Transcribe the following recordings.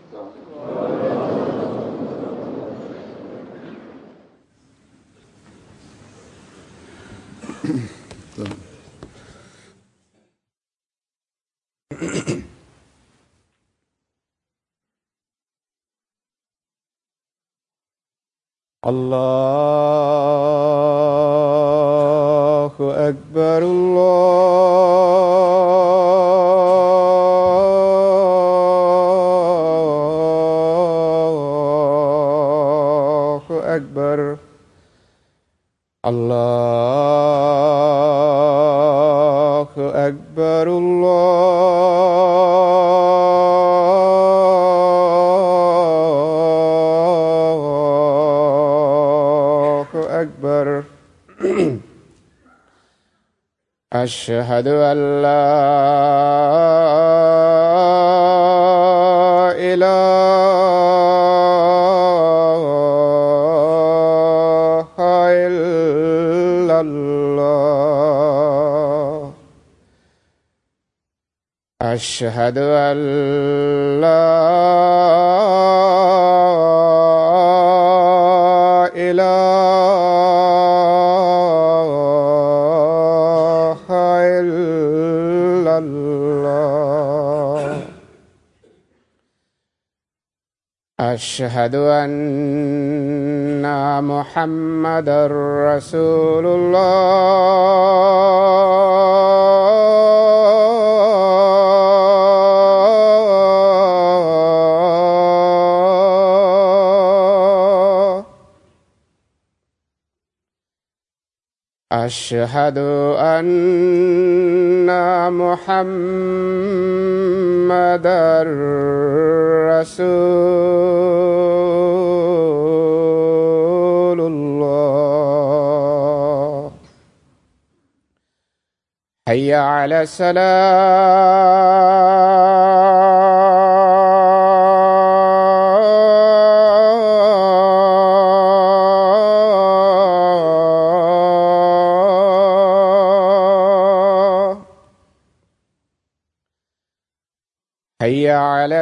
الله أكبر الله أكبر الله أكبر الله أكبر أشهد أن لا إله إلا الله أشهد أن لا إله إلا الله أشهد أن محمد رسول الله أشهد أن محمد رسول الله حي على السلام حي على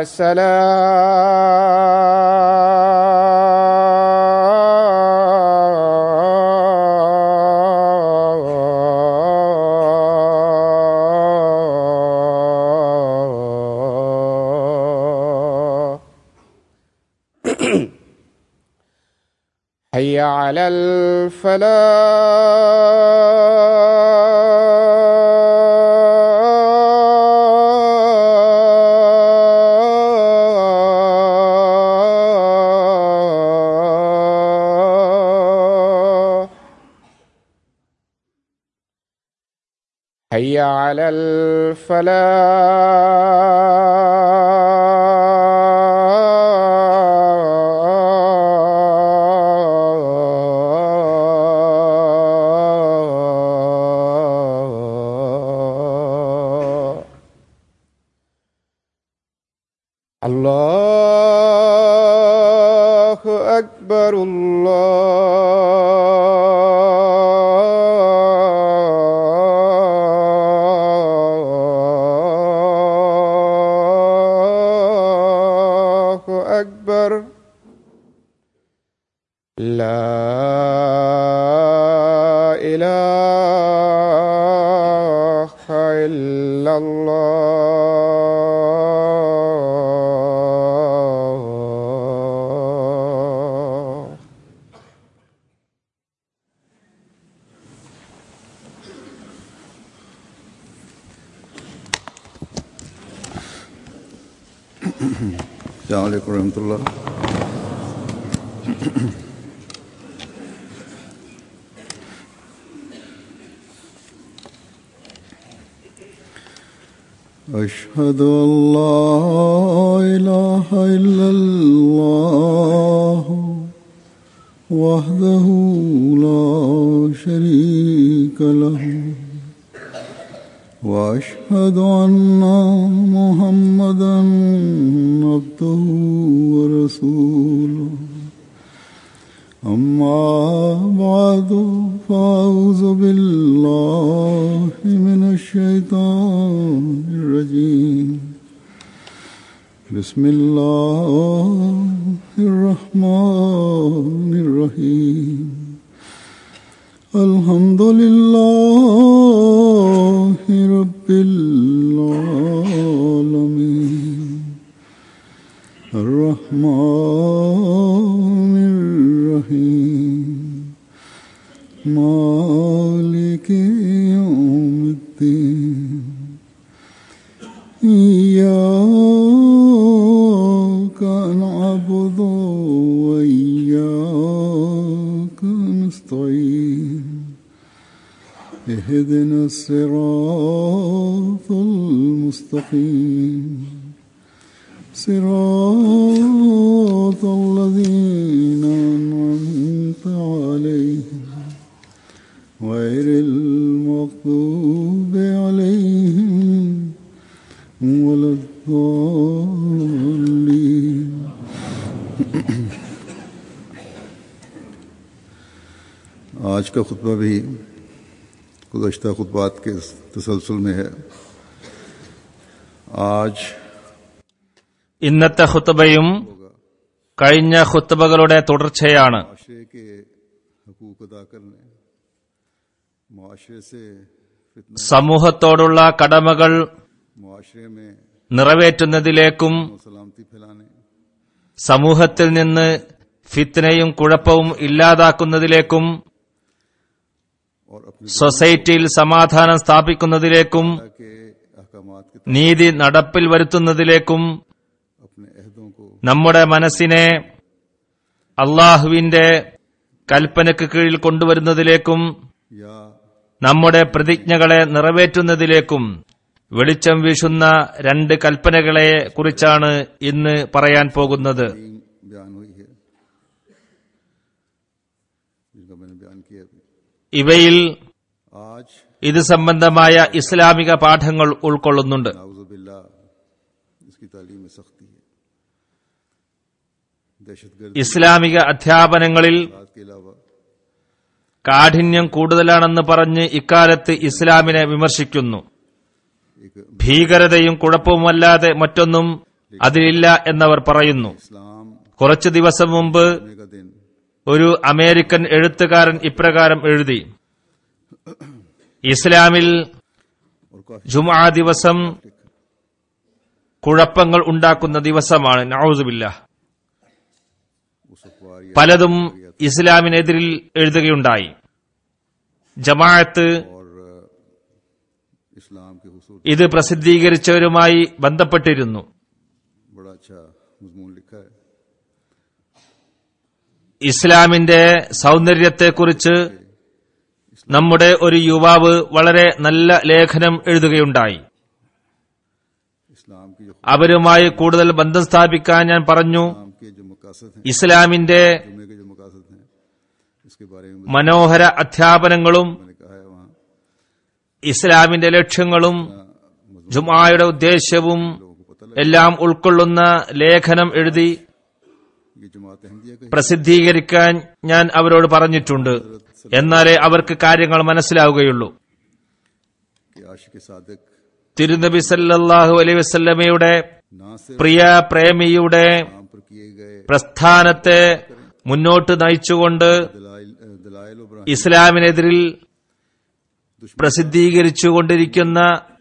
السلام حي على الفلاح حي على الفلاح الله أكبر الله أكبر لا إله إلا الله السلام عليكم ورحمة الله أشهد أن لا إله إلا الله وحده لا شريك له وأشهد أن محمدا عبده ورسوله أما بعد فأعوذ بالله من الشيطان الرجيم بسم الله الرحمن الرحيم الحمد لله رب العالمين الرحمن الرحيم مالك يوم الدين إياك نعبد وإياك نستعين اهدنا الصراط المستقيم صراط الذين أنعمت عليهم غير المغضوب عليهم ولا الضالين आज का खुतबा भी गुजशत खुतबात के तसलसल में है आज ഇന്നത്തെ ഖുത്തുബയും കഴിഞ്ഞ ഖുത്തുബകളുടെ തുടർച്ചയാണ് माशरे के हकूक अदा करने माशरे से फितना സമൂഹത്തോടുള്ള കടമകൾ माशरे में നിറവേറ്റുന്നതിലേക്കും सलामती फैलाने സമൂഹത്തിൽ നിന്ന് ഫിത്നയും കുഴപ്പവും ഇല്ലാതാക്കുന്നതിലേക്കും और अपने സൊസൈറ്റിയിൽ സമാധാനം സ്ഥാപിക്കുന്നതിലേക്കും के अहकामात के നീതി നടപ്പിൽ വരുത്തുന്നതിലേക്കും अपने अहदों को നമ്മുടെ മനസ്സിനെ അള്ളാഹുവിന്റെ കൽപ്പനയ്ക്ക് കീഴിൽ കൊണ്ടുവരുന്നതിലേക്കും या നമ്മുടെ പ്രതിജ്ഞകളെ നിറവേറ്റുന്നതിലേക്കും വെളിച്ചം വീശുന്ന രണ്ട് കൽപ്പനകളെ കുറിച്ചാണ് ഇന്ന് പറയാൻ പോകുന്നത് तीन बयान हुई है जिनका मैंने बयान किया अभी ഇവയിൽ आज ഇത് സംബന്ധമായ ഇസ്ലാമിക പാഠങ്ങൾ ഉൾക്കൊള്ളുന്നുണ്ട് नाउजुबिल्ला इसकी तालीम में सख्ती है दहशतगर्द ഇസ്ലാമിക അധ്യാപനങ്ങളിൽ के अलावा കാഠിന്യം കൂടുതലാണെന്ന് പറഞ്ഞ് ഇക്കാലത്ത് ഇസ്ലാമിനെ വിമർശിക്കുന്നു एक ഭീകരതയും കുഴപ്പവുമല്ലാതെ മറ്റൊന്നും അതിലില്ല എന്നവർ പറയുന്നു इस्लाम കുറച്ചു ദിവസം മുമ്പ് होने का दिन ഒരു അമേരിക്കൻ എഴുത്തുകാരൻ ഇപ്രകാരം എഴുതി ഇസ്ലാമിൽ और काफी ജുമാ ദിവസം കുഴപ്പങ്ങൾ ഉണ്ടാക്കുന്ന ദിവസമാണ് നൌസുബില്ല उस अखबार या പലതും ഇസ്ലാമിനെതിരിൽ എഴുതുകയുണ്ടായി ജമാഅത്ത് और अ, इस्लाम के हुसूल ഇത് പ്രസിദ്ധീകരിച്ചവരുമായി ബന്ധപ്പെട്ടിരുന്നു बड़ा अच्छा मजमून लिखा है ഇസ്ലാമിന്റെ സൗന്ദര്യത്തെക്കുറിച്ച് നമ്മുടെ ഒരു യുവാവ് വളരെ നല്ല ലേഖനം എഴുതുകയുണ്ടായി इस्लाम की जो അവരുമായി കൂടുതൽ ബന്ധം സ്ഥാപിക്കാൻ ഞാൻ പറഞ്ഞു इस्लाम के जो मकासद हैं ഇസ്ലാമിന്റെ जुमे के जो मकासद हैं इसके बारे में മനോഹര അധ്യാപനങ്ങളും मैंने कहा है वहाँ ഇസ്ലാമിന്റെ ലക്ഷ്യങ്ങളും ജുമായുടെ ഉദ്ദേശ്യവും लोगों को पता എല്ലാം ഉൾക്കൊള്ളുന്ന ലേഖനം എഴുതി लगे ये जमात अहमदिया का പ്രസിദ്ധീകരിക്കാൻ ഞാൻ അവരോട് പറഞ്ഞിട്ടുണ്ട് എന്നാലേ അവർക്ക് കാര്യങ്ങൾ മനസ്സിലാവുകയുള്ളൂ कि आशिक सादक തിരുനബി സല്ലല്ലാഹു അലൈഹി വസല്ലമയുടെ ना सिर्फ പ്രിയ പ്രേമിയുടെ नाम पर किए गए പ്രസ്ഥാനത്തെ മുന്നോട്ട് നയിച്ചുകൊണ്ട് दलाइल अ, दलाइल और बराहीन ഇസ്ലാമിനെതിരിൽ പ്രസിദ്ധീകരിച്ചുകൊണ്ടിരിക്കുന്ന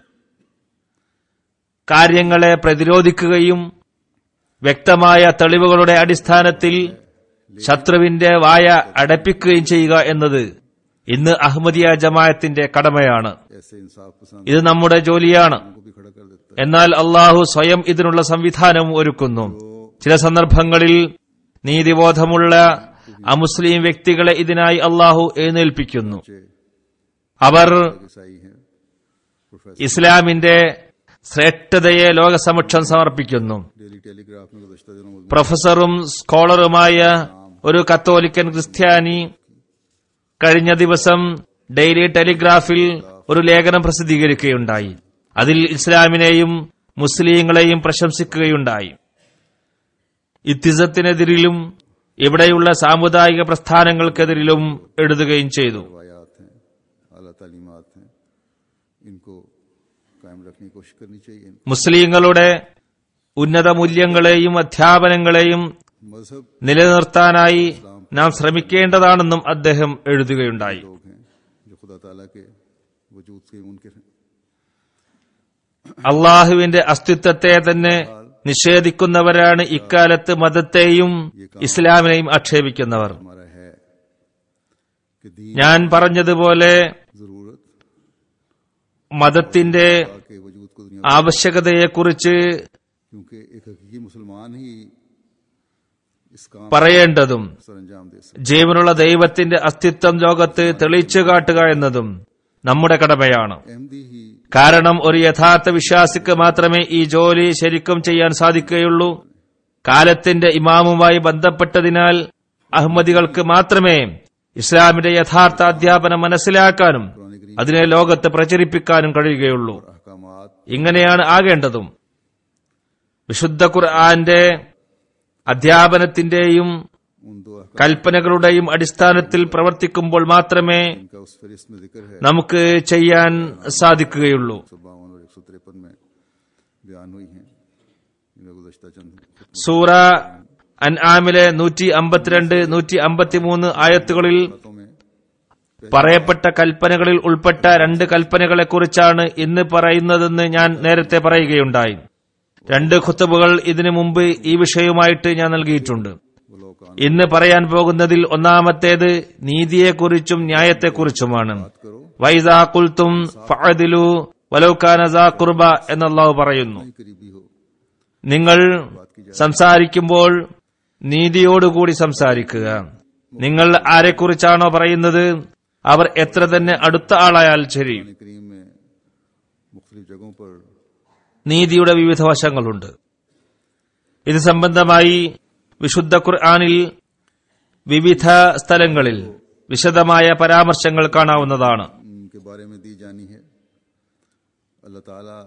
കാര്യങ്ങളെ പ്രതിരോധിക്കുകയും വ്യക്തമായ തെളിവുകളുടെ അടിസ്ഥാനത്തിൽ ശത്രുവിന്റെ വായ അടപ്പിക്കുകയും ചെയ്യുക എന്നത് ഇന്ന് അഹമ്മദിയ ജമാഅത്തിന്റെ കടമയാണ് ऐसे इंसाफ पसंद ഇത് നമ്മുടെ ജോലിയാണ് को भी खड़ा कर देता എന്നാൽ अള്ളാഹു സ്വയം ഇതിനുള്ള സംവിധാനം ഒരുക്കുന്നു ചില സന്ദർഭങ്ങളിൽ നീതിബോധമുള്ള അമുസ്ലിം വ്യക്തികളെ ഇതിനായി അള്ളാഹു എഴുന്നേൽപ്പിക്കുന്നു है അവർ ईसाई हैं प्रोफेसर ഇസ്ലാമിന്റെ ശ്രേഷ്ഠതയെ ലോകസമക്ഷം സമർപ്പിക്കുന്നു डेली टेलीग्राफ में गुजशत दिनों में പ്രൊഫസറും സ്കോളറുമായ ഒരു കത്തോലിക്കൻ ക്രിസ്ത്യാനി കഴിഞ്ഞ ദിവസം ഡെയിലി ടെലിഗ്രാഫിൽ ഒരു ലേഖനം പ്രസിദ്ധീകരിക്കുകയുണ്ടായി അതിൽ ഇസ്ലാമിനെയും മുസ്ലിങ്ങളെയും പ്രശംസിക്കുകയുണ്ടായി ഇത്തിസത്തിനെതിരിലും ഇവിടെയുള്ള സാമുദായിക പ്രസ്ഥാനങ്ങൾക്കെതിരിലും എഴുതുകയും ചെയ്തു रवायात हैं अला तालीमत हैं इनको कायम रखने की कोशिश करनी चाहिए മുസ്ലിങ്ങളുടെ ഉന്നത മൂല്യങ്ങളെയും അധ്യാപനങ്ങളെയും मजहब നിലനിർത്താനായി നാം ശ്രമിക്കേണ്ടതാണെന്നും അദ്ദേഹം എഴുതുകയുണ്ടായി लोग हैं जो खुदा ताला के वजूद से उनके हैं അള്ളാഹുവിന്റെ അസ്തിത്വത്തെ തന്നെ നിഷേധിക്കുന്നവരാണ് ഇക്കാലത്ത് മതത്തെയും ഇസ്ലാമിനെയും ആക്ഷേപിക്കുന്നവർ हमारा है कि दीन ഞാൻ പറഞ്ഞതുപോലെ जरूरत മതത്തിന്റെ के वजूद को दुनिया ആവശ്യകതയെക്കുറിച്ച് क्योंकि एक हकीकी मुसलमान ही इस काम പറയേണ്ടതും सर अंजाम दे सकते ജീവനുള്ള ദൈവത്തിന്റെ അസ്തിത്വം ലോകത്ത് തെളിയിച്ചു കാട്ടുക എന്നതും നമ്മുടെ കടമയാണ് अहमदी ही കാരണം ഒരു യഥാർത്ഥ വിശ്വാസിക്ക് മാത്രമേ ഈ ജോലി ശരിക്കും ചെയ്യാൻ സാധിക്കുകയുള്ളൂ കാലത്തിന്റെ ഇമാമുമായി ബന്ധപ്പെട്ടതിനാൽ അഹമ്മദികൾക്ക് മാത്രമേ ഇസ്ലാമിന്റെ യഥാർത്ഥ അധ്യാപനം മനസ്സിലാക്കാനും അതിനെ ലോകത്ത് പ്രചരിപ്പിക്കാനും കഴിയുകയുള്ളൂ अहकामात ഇങ്ങനെയാണ് ആകേണ്ടതും വിശുദ്ധ ഖുർആന്റെ അധ്യാപനത്തിന്റെയും उन दो अहकाम കൽപ്പനകളുടെയും അടിസ്ഥാനത്തിൽ പ്രവർത്തിക്കുമ്പോൾ മാത്രമേ का उस फहरिस्त में जिक्र है നമുക്ക് ചെയ്യാൻ സാധിക്കുകയുള്ളൂ सौ बावन और एक सौ तिरपन में बयान हुई हैं इनमें गुजश्ता चंद സൂറ അൻആമിലെ നൂറ്റി അമ്പത്തിരണ്ട് നൂറ്റി അമ്പത്തിമൂന്ന് ആയത്തുകളിൽ बातों में പറയപ്പെട്ട കൽപ്പനകളിൽ ഉൾപ്പെട്ട രണ്ട് കൽപ്പനകളെക്കുറിച്ചാണ് ഇന്ന് പറയുന്നതെന്ന് ഞാൻ നേരത്തെ പറയുകയുണ്ടായി രണ്ട് ഖുത്തബുകൾ ഇതിനു മുമ്പ് ഈ വിഷയവുമായിട്ട് ഞാൻ നൽകിയിട്ടുണ്ട് वो लोग कान ഇന്ന് പറയാൻ പോകുന്നതിൽ ഒന്നാമത്തേത് നീതിയെക്കുറിച്ചും ന്യായത്തെക്കുറിച്ചുമാണ് करो വൈസാ കുൽത്തും ഫഅദിലു വലൗക്കാനസ കുർബ എന്നല്ലാഹു പറയുന്നു ही करीबी हो നിങ്ങൾ സംസാരിക്കുമ്പോൾ നീതിയോടുകൂടി സംസാരിക്കുക നിങ്ങൾ ആരെക്കുറിച്ചാണോ പറയുന്നത് അവർ എത്ര തന്നെ അടുത്ത ആളായാൽ ശരി कुरान करीम में मुख्तलिफ जगहों पर നീതിയുടെ വിവിധ വശങ്ങളുണ്ട് ഇത് സംബന്ധമായി വിശുദ്ധ ഖുർആാനിൽ വിവിധ സ്ഥലങ്ങളിൽ വിശദമായ പരാമർശങ്ങൾ കാണാവുന്നതാണ് उनके बारे में दी जानी है अल्लाह ताला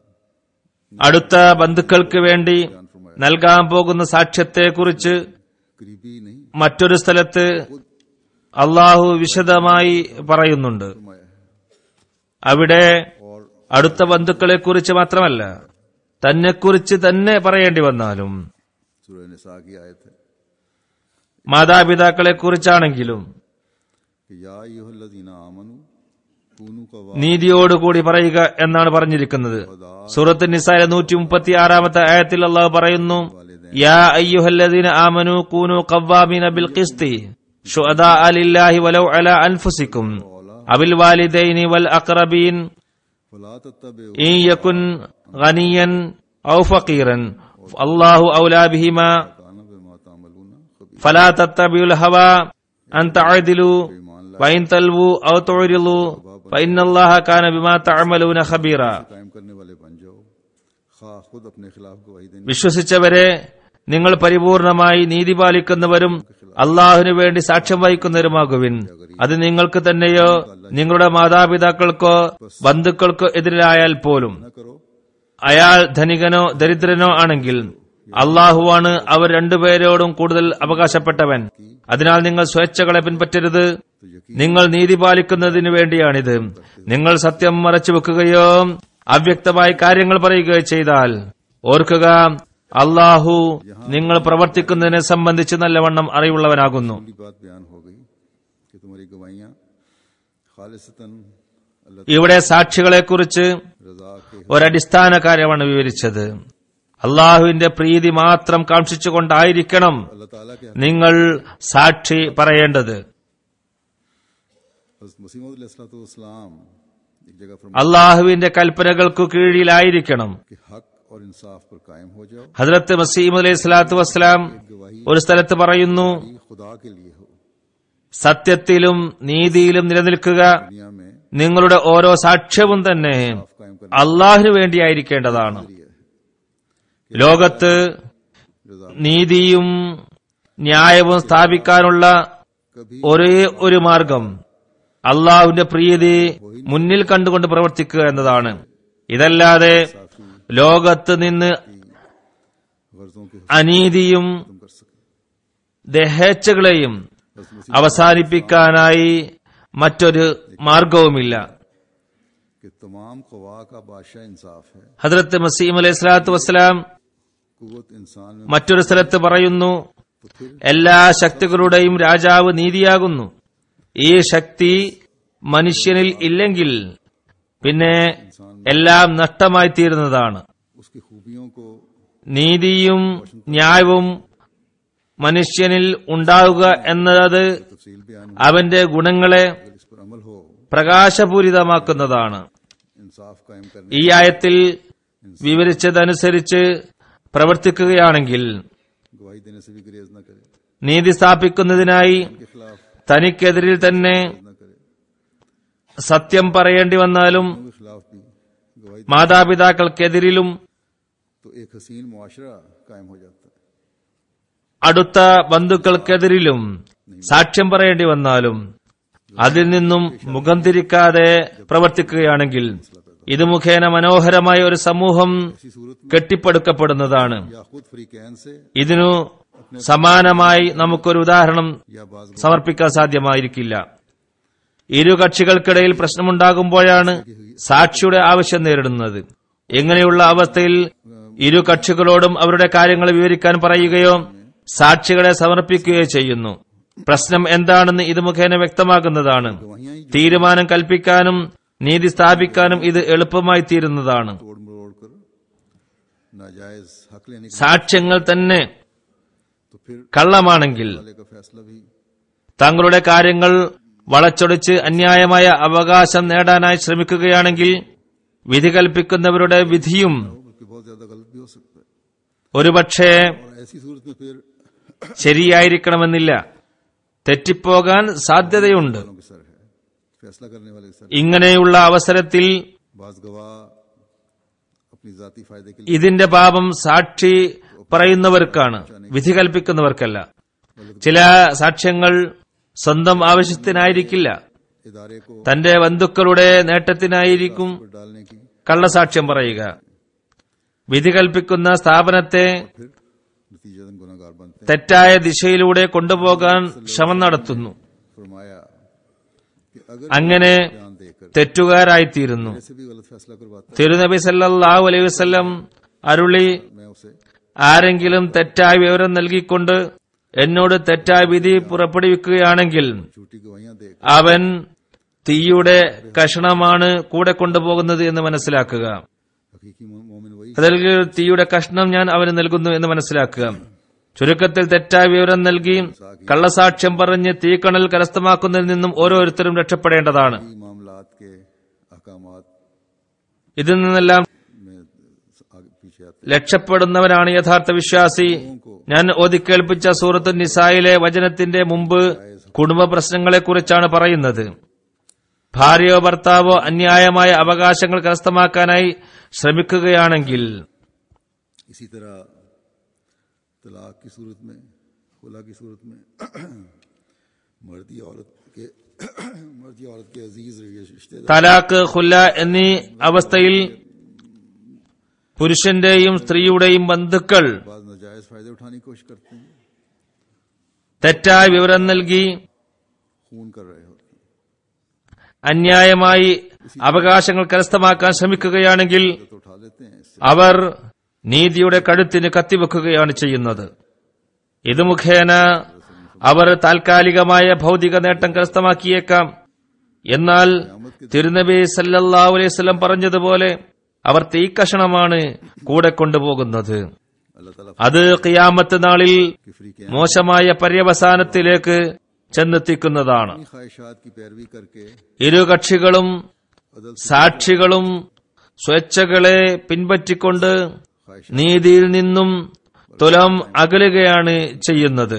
അടുത്ത ബന്ധുക്കൾക്ക് വേണ്ടി നൽകാൻ പോകുന്ന സാക്ഷ്യത്തെക്കുറിച്ച് करीबी नहीं മറ്റൊരു സ്ഥലത്ത് അള്ളാഹു വിശദമായി പറയുന്നുണ്ട് फरमाया है അവിടെ और അടുത്ത ബന്ധുക്കളെ കുറിച്ച് മാത്രമല്ല തന്നെക്കുറിച്ച് തന്നെ പറയേണ്ടി വന്നാലും सूरह निसा की आयत है മാതാപിതാക്കളെ കുറിച്ചാണെങ്കിലും कि या अय्युहल्लज़ीना आमनू कूनू कवा നീതിയോടുകൂടി പറയുക എന്നാണ് പറഞ്ഞിരിക്കുന്നത് സൂറത്ത് നിസായ നൂറ്റി മുപ്പത്തി ആറാമത്തെ ആയത്തിൽ അള്ളാഹു പറയുന്നു യാ അയ്യുഹല്ലദീന ആമനു കൂനു ഖവ്വാമീന ബിൽ ഖിസ്തി ശുഹദാഅ ലില്ലാഹി വലൗ അലാ അൻഫുസിക്കും അബിൽ വാലിദൈനി വൽ അഖറബീൻ फला तत्तबिउ ഇൻ യകുൻ ഗനിയൻ ഔ ഫഖീറൻ അല്ലാഹു ഔലാ ബിഹിമാ काना बिमा तामलून खबीर فلا تتبعوا الهوى أن تعدلوا وإن تلووا أو تعرضوا فإن الله كان بما تعملون خبيرا कायम करने वाले बन जाओ खा खुद अपने खिलाफ गवाही देने വിശ്വസിച്ചവരെ നിങ്ങൾ പരിപൂർണമായി നീതി പാലിക്കുന്നവരും അള്ളാഹുവിനു വേണ്ടി സാക്ഷ്യം വഹിക്കുന്നവരുമാകുവിൻ അത് നിങ്ങൾക്ക് തന്നെയോ നിങ്ങളുടെ മാതാപിതാക്കൾക്കോ ബന്ധുക്കൾക്കോ എതിരായാൽ പോലും न करो അയാൾ ധനികനോ ദരിദ്രനോ ആണെങ്കിൽ അള്ളാഹുവാണ് അവർ രണ്ടുപേരോടും കൂടുതൽ അവകാശപ്പെട്ടവൻ അതിനാൽ നിങ്ങൾ സ്വേച്ഛകളെ പിൻപറ്റരുത് നിങ്ങൾ നീതി പാലിക്കുന്നതിനു വേണ്ടിയാണിത് നിങ്ങൾ സത്യം മറച്ചുവെക്കുകയോ അവ്യക്തമായി കാര്യങ്ങൾ പറയുകയോ ചെയ്താൽ ഓർക്കുക അള്ളാഹു നിങ്ങൾ പ്രവർത്തിക്കുന്നതിനെ സംബന്ധിച്ച് നല്ലവണ്ണം അറിവുള്ളവനാകുന്നു पहली बात बयान हो गई कि तुम्हारी गवाहियां खालिसतन अल्लाह ഇവിടെ സാക്ഷികളെക്കുറിച്ച് रजा के ഒരടിസ്ഥാന കാര്യമാണ് വിവരിച്ചത് അള്ളാഹുവിന്റെ പ്രീതി മാത്രം കാക്ഷിച്ചുകൊണ്ടായിരിക്കണം अल्लाह ताला के നിങ്ങൾ സാക്ഷി പറയേണ്ടത് हज़रत मसीह इस्लाम एक जगह फरमा അള്ളാഹുവിന്റെ കൽപ്പനകൾക്കു കീഴിലായിരിക്കണം कि हक और इंसाफ पर कायम हो जाओ ഹജ്രത്ത് മസീം അലൈഹി സ്വലാത്തു വസ്സലാം गवाही ഒരു സ്ഥലത്ത് പറയുന്നു खुदा के लिए हो സത്യത്തിലും നീതിയിലും നിലനിൽക്കുക दुनिया में നിങ്ങളുടെ ഓരോ സാക്ഷ്യവും തന്നെ कायम करने അള്ളാഹിനു വേണ്ടിയായിരിക്കേണ്ടതാണ് के लिए ലോകത്ത് रजा നീതിയും ന്യായവും സ്ഥാപിക്കാനുള്ള कभी ഒരേ ഒരു മാർഗം അള്ളാഹുവിന്റെ പ്രീതി മുന്നിൽ കണ്ടുകൊണ്ട് പ്രവർത്തിക്കുക എന്നതാണ് ഇതല്ലാതെ ലോകത്ത് നിന്ന് गर्जों के അനീതിയും खत्म कर सके ദഹേച്ഛകളെയും हज़रत मसीह അവസാനിപ്പിക്കാനായി മറ്റൊരു മാർഗവുമില്ല के तमाम खवा का बादशाह इंसाफ है ഹദ്രത്ത് മസീം അലൈഹി സ്വലാത്തു വസ്സലാം कुत इंसान में മറ്റൊരു സ്ഥലത്ത് പറയുന്നു तो फिर എല്ലാ ശക്തികളുടെയും രാജാവ് നീതിയാകുന്നു ഈ ശക്തി മനുഷ്യനിൽ ഇല്ലെങ്കിൽ പിന്നെ എല്ലാം നഷ്ടമായി തീരുന്നതാണ് उसकी खूबियों को നീതിയും ന്യായവും മനുഷ്യനിൽ ഉണ്ടാവുക എന്നത് तफसील बयान में അവന്റെ ഗുണങ്ങളെ अगर इस पर अमल हो പ്രകാശപൂരിതമാക്കുന്നതാണ് इंसाफ कायम करने ഈ ആയത്തിൽ വിവരിച്ചതനുസരിച്ച് പ്രവർത്തിക്കുകയാണെങ്കിൽ गवाही देने से भी गुरेज न करे നീതി സ്ഥാപിക്കുന്നതിനായി के खिलाफ തനിക്കെതിരിൽ തന്നെ न करे സത്യം പറയേണ്ടി വന്നാലും के खिलाफ भी गवाही മാതാപിതാക്കൾക്കെതിരിലും तो एक हसीन मुआशरा कायम हो जाता है അടുത്ത ബന്ധുക്കൾക്കെതിരിലും സാക്ഷ്യം പറയേണ്ടി വന്നാലും അതിൽ നിന്നും മുഖം തിരിക്കാതെ പ്രവർത്തിക്കുകയാണെങ്കിൽ ഇത് മുഖേന മനോഹരമായ ഒരു സമൂഹം इसी सूरत में കെട്ടിപ്പടുക്കപ്പെടുന്നതാണ് या खुद फ्रीकैन से ഇതിനു സമാനമായി നമുക്കൊരു ഉദാഹരണം या बाज സമർപ്പിക്കാൻ സാധ്യമായിരിക്കില്ല ഇരു കക്ഷികൾക്കിടയിൽ പ്രശ്നമുണ്ടാകുമ്പോഴാണ് സാക്ഷിയുടെ ആവശ്യം നേരിടുന്നത് ഇങ്ങനെയുള്ള അവസ്ഥയിൽ ഇരു കക്ഷികളോടും അവരുടെ കാര്യങ്ങൾ വിവരിക്കാൻ പറയുകയോ സാക്ഷികളെ സമർപ്പിക്കുകയോ ചെയ്യുന്നു പ്രശ്നം എന്താണെന്ന് ഇത് മുഖേന വ്യക്തമാകുന്നതാണ് गवाहियां ही തീരുമാനം കൽപ്പിക്കാനും നീതി സ്ഥാപിക്കാനും ഇത് എളുപ്പമായി തീരുന്നതാണ് तोड़ मरोड़ कर नाजायज हक लेने के സാക്ഷ്യങ്ങൾ തന്നെ तो फिर കള്ളമാണെങ്കിൽ वाले का फैसला भी തങ്ങളുടെ കാര്യങ്ങൾ വളച്ചൊടിച്ച് അന്യായമായ അവകാശം നേടാനായി ശ്രമിക്കുകയാണെങ്കിൽ വിധി കൽപ്പിക്കുന്നവരുടെ വിധിയും हो बल्कि बहुत ज्यादा गलत भी हो सकता है ഒരുപക്ഷെ और ऐसी सूरत में फिर ശരിയായിരിക്കണമെന്നില്ല തെറ്റിപ്പോകാൻ സാധ്യതയുണ്ട് वालों के सर है फैसला करने वाले के सर ഇങ്ങനെയുള്ള അവസരത്തിൽ बाज गवाह अपनी जाती फायदे के लिए ഇതിന്റെ പാപം സാക്ഷി പറയുന്നവർക്കാണ് വിധി കൽപ്പിക്കുന്നവർക്കല്ല ചില സാക്ഷ്യങ്ങൾ സ്വന്തം ആവശ്യത്തിനായിരിക്കില്ല इदारे को തന്റെ ബന്ധുക്കളുടെ നേട്ടത്തിനായിരിക്കും पर डालने की കള്ളസാക്ഷ്യം പറയുക വിധി കൽപ്പിക്കുന്ന സ്ഥാപനത്തെ फिर नतीजतन गुनाहगार बनते हैं തെറ്റായ ദിശയിലൂടെ കൊണ്ടുപോകാൻ ശ്രമം നടത്തുന്നു फरमाया कि अगर അങ്ങനെ बयान देकर തെറ്റുകാരായിത്തീരുന്നു ऐसे भी गलत फैसला करवाता തിരുനബി സല്ലല്ലാഹു അലൈഹി വസല്ലം അരുളി है मैं उसे ആരെങ്കിലും തെറ്റായ വിവരം നൽകിക്കൊണ്ട് എന്നോട് തെറ്റായ വിധി പുറപ്പെടുവിക്കുകയാണെങ്കിൽ झूठी गवाहियां देकर അവൻ തീയുടെ കഷണമാണ് കൂടെ കൊണ്ടുപോകുന്നത് എന്ന് മനസ്സിലാക്കുക हकीकी मो- मोमिन वही അതല്ലെങ്കിൽ ഒരു തീയുടെ കഷ്ണം ഞാൻ അവന് നൽകുന്നു എന്ന് മനസ്സിലാക്കുക ചുരുക്കത്തിൽ തെറ്റായ വിവരം നൽകി കള്ളസാക്ഷ്യം പറഞ്ഞ് തീക്കണൽ കരസ്ഥമാക്കുന്നതിൽ നിന്നും ഓരോരുത്തരും രക്ഷപ്പെടേണ്ടതാണ് ही मामलात के अहकामात ഇതിൽ നിന്നെല്ലാം में आगे पीछे आते രക്ഷപ്പെടുന്നവനാണ് യഥാർത്ഥ വിശ്വാസി ഞാൻ ഓതിക്കേൽപ്പിച്ച സൂറത്ത് നിസായിലെ വചനത്തിന്റെ മുമ്പ് കുടുംബ പ്രശ്നങ്ങളെക്കുറിച്ചാണ് പറയുന്നത് ഭാര്യയോ ഭർത്താവോ അന്യായമായ അവകാശങ്ങൾ കരസ്ഥമാക്കാനായി ശ്രമിക്കുകയാണെങ്കിൽ इसी तरह तलाक की सूरत में खुला की सूरत में मर्दी औरत के मर्दी औरत के अजीज रिश्तेदार തലാക്ക് ഖുല്ല എന്നീ അവസ്ഥയിൽ പുരുഷന്റെയും സ്ത്രീയുടെയും ബന്ധുക്കൾ बाद नाजायज फायदे उठाने की कोशिश करते हैं തെറ്റായ വിവരം നൽകി खून कर रहे होते हैं അന്യായമായി അവകാശങ്ങൾ കരസ്ഥമാക്കാൻ ശ്രമിക്കുകയാണെങ്കിൽ तो उठा लेते हैं इससे അവർ നീതിയുടെ കഴുത്തിന് കത്തിവെക്കുകയാണ് ചെയ്യുന്നത് ഇത് മുഖേന അവർ താൽക്കാലികമായ ഭൗതിക നേട്ടം കരസ്ഥമാക്കിയേക്കാം എന്നാൽ തിരുനബി സല്ലല്ലാഹു അലൈഹി വസല്ലം പറഞ്ഞതുപോലെ അവർ തീക്കഷണമാണ് കൂടെ കൊണ്ടുപോകുന്നത് अल्लाह ताला അത് ഖിയാമത്ത് നാളിൽ की फ्री के മോശമായ പര്യവസാനത്തിലേക്ക് ചെന്നെത്തിക്കുന്നതാണ് अपनी ख्वाहिशात की पैरवी करके ഇരു കക്ഷികളും अदल സാക്ഷികളും സ്വേച്ഛകളെ പിൻപറ്റിക്കൊണ്ട് ख्वाहिश നീതിയിൽ നിന്നും തുലം അകലുകയാണ് ചെയ്യുന്നത്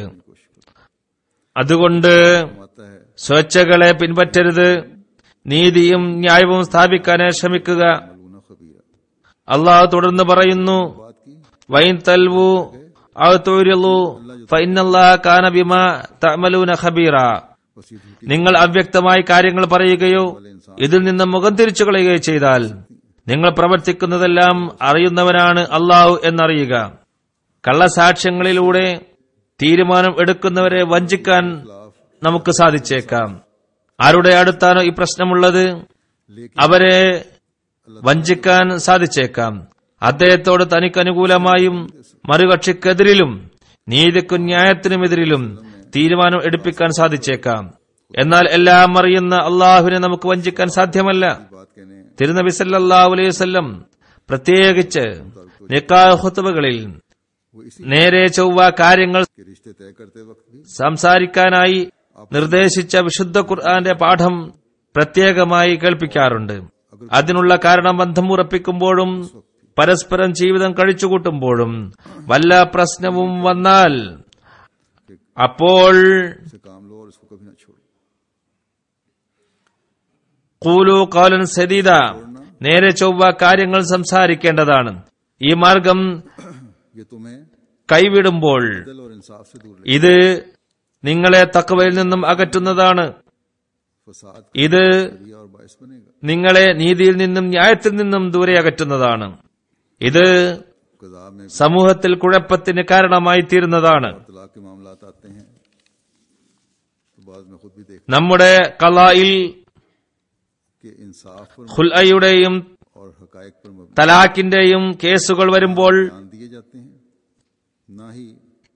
അതുകൊണ്ട് आता है സ്വേച്ഛകളെ പിൻപറ്റരുത് നീതിയും ന്യായവും സ്ഥാപിക്കാനായി ശ്രമിക്കുക मलूना खबीरा അള്ളാഹു തുടർന്ന് പറയുന്നു बात की വൈൻ തൽവു ഔതുരിലു ഫൈനല്ലാഹ കാന ബിമാ തഅമലൂന ഖബീറ बस ये झूठी നിങ്ങൾ അവ്യക്തമായി കാര്യങ്ങൾ പറയുകയോ ഇതിൽ നിന്ന് മുഖം തിരിച്ചു കളയുകയോ ചെയ്താൽ നിങ്ങൾ പ്രവർത്തിക്കുന്നതെല്ലാം അറിയുന്നവനാണ് അള്ളാഹു എന്നറിയുക കള്ളസാക്ഷ്യങ്ങളിലൂടെ തീരുമാനം എടുക്കുന്നവരെ വഞ്ചിക്കാൻ നമുക്ക് സാധിച്ചേക്കാം ആരുടെ അടുത്താണോ ഈ പ്രശ്നമുള്ളത് लेकिन അവരെ വഞ്ചിക്കാൻ സാധിച്ചേക്കാം അദ്ദേഹത്തോട് തനിക്കനുകൂലമായും മറുകക്ഷിക്കെതിരിലും നീതിക്കും ന്യായത്തിനുമെതിരിലും തീരുമാനം എടുപ്പിക്കാൻ സാധിച്ചേക്കാം എന്നാൽ എല്ലാം അറിയുന്ന അള്ളാഹുവിനെ നമുക്ക് വഞ്ചിക്കാൻ സാധ്യമല്ല बात कहने തിരുനബി സല്ലല്ലാഹു അലൈഹി വസല്ലം പ്രത്യേകിച്ച് നിക്കാഹ് ഖുത്ബകളിൽ वो इसी നേരെ ചൊവ്വ കാര്യങ്ങൾ के रिश्ते तय करते वक्त भी സംസാരിക്കാനായി നിർദ്ദേശിച്ച വിശുദ്ധ ഖുർആന്റെ പാഠം പ്രത്യേകമായി കേൾപ്പിക്കാറുണ്ട് അതിനുള്ള കാരണം ബന്ധം ഉറപ്പിക്കുമ്പോഴും പരസ്പരം ജീവിതം കഴിച്ചുകൂട്ടുമ്പോഴും വല്ല പ്രശ്നവും വന്നാൽ അപ്പോൾ से काम लो और इसको कभी ना छोड़ो കൂലു കൗലൻ സദീദ നേരെ ചൊവ്വ കാര്യങ്ങൾ സംസാരിക്കേണ്ടതാണ് ഈ മാർഗം ये तुम्हें കൈവിടുമ്പോൾ दिल और इंसाफ से दूर ले ഇത് നിങ്ങളെ തക്കവയിൽ നിന്നും അകറ്റുന്നതാണ് फसाद ഇത് का और बायस बनेगा നിങ്ങളെ നീതിയിൽ നിന്നും ന്യായത്തിൽ നിന്നും ദൂരെ അകറ്റുന്നതാണ് ഇത് कजा में സമൂഹത്തിൽ കുഴപ്പത്തിന് കാരണമായി തീരുന്നതാണ് तलाक के मामला आते हैं तो बाद में खुद भी देख നമ്മുടെ കലായിൽ के इंसाफ पर ഖുൽഅയുടെയും और हकायक पर मबनी തലാഖിന്റെയും കേസുകൾ വരുമ്പോൾ ध्यान दिए जाते हैं ना ही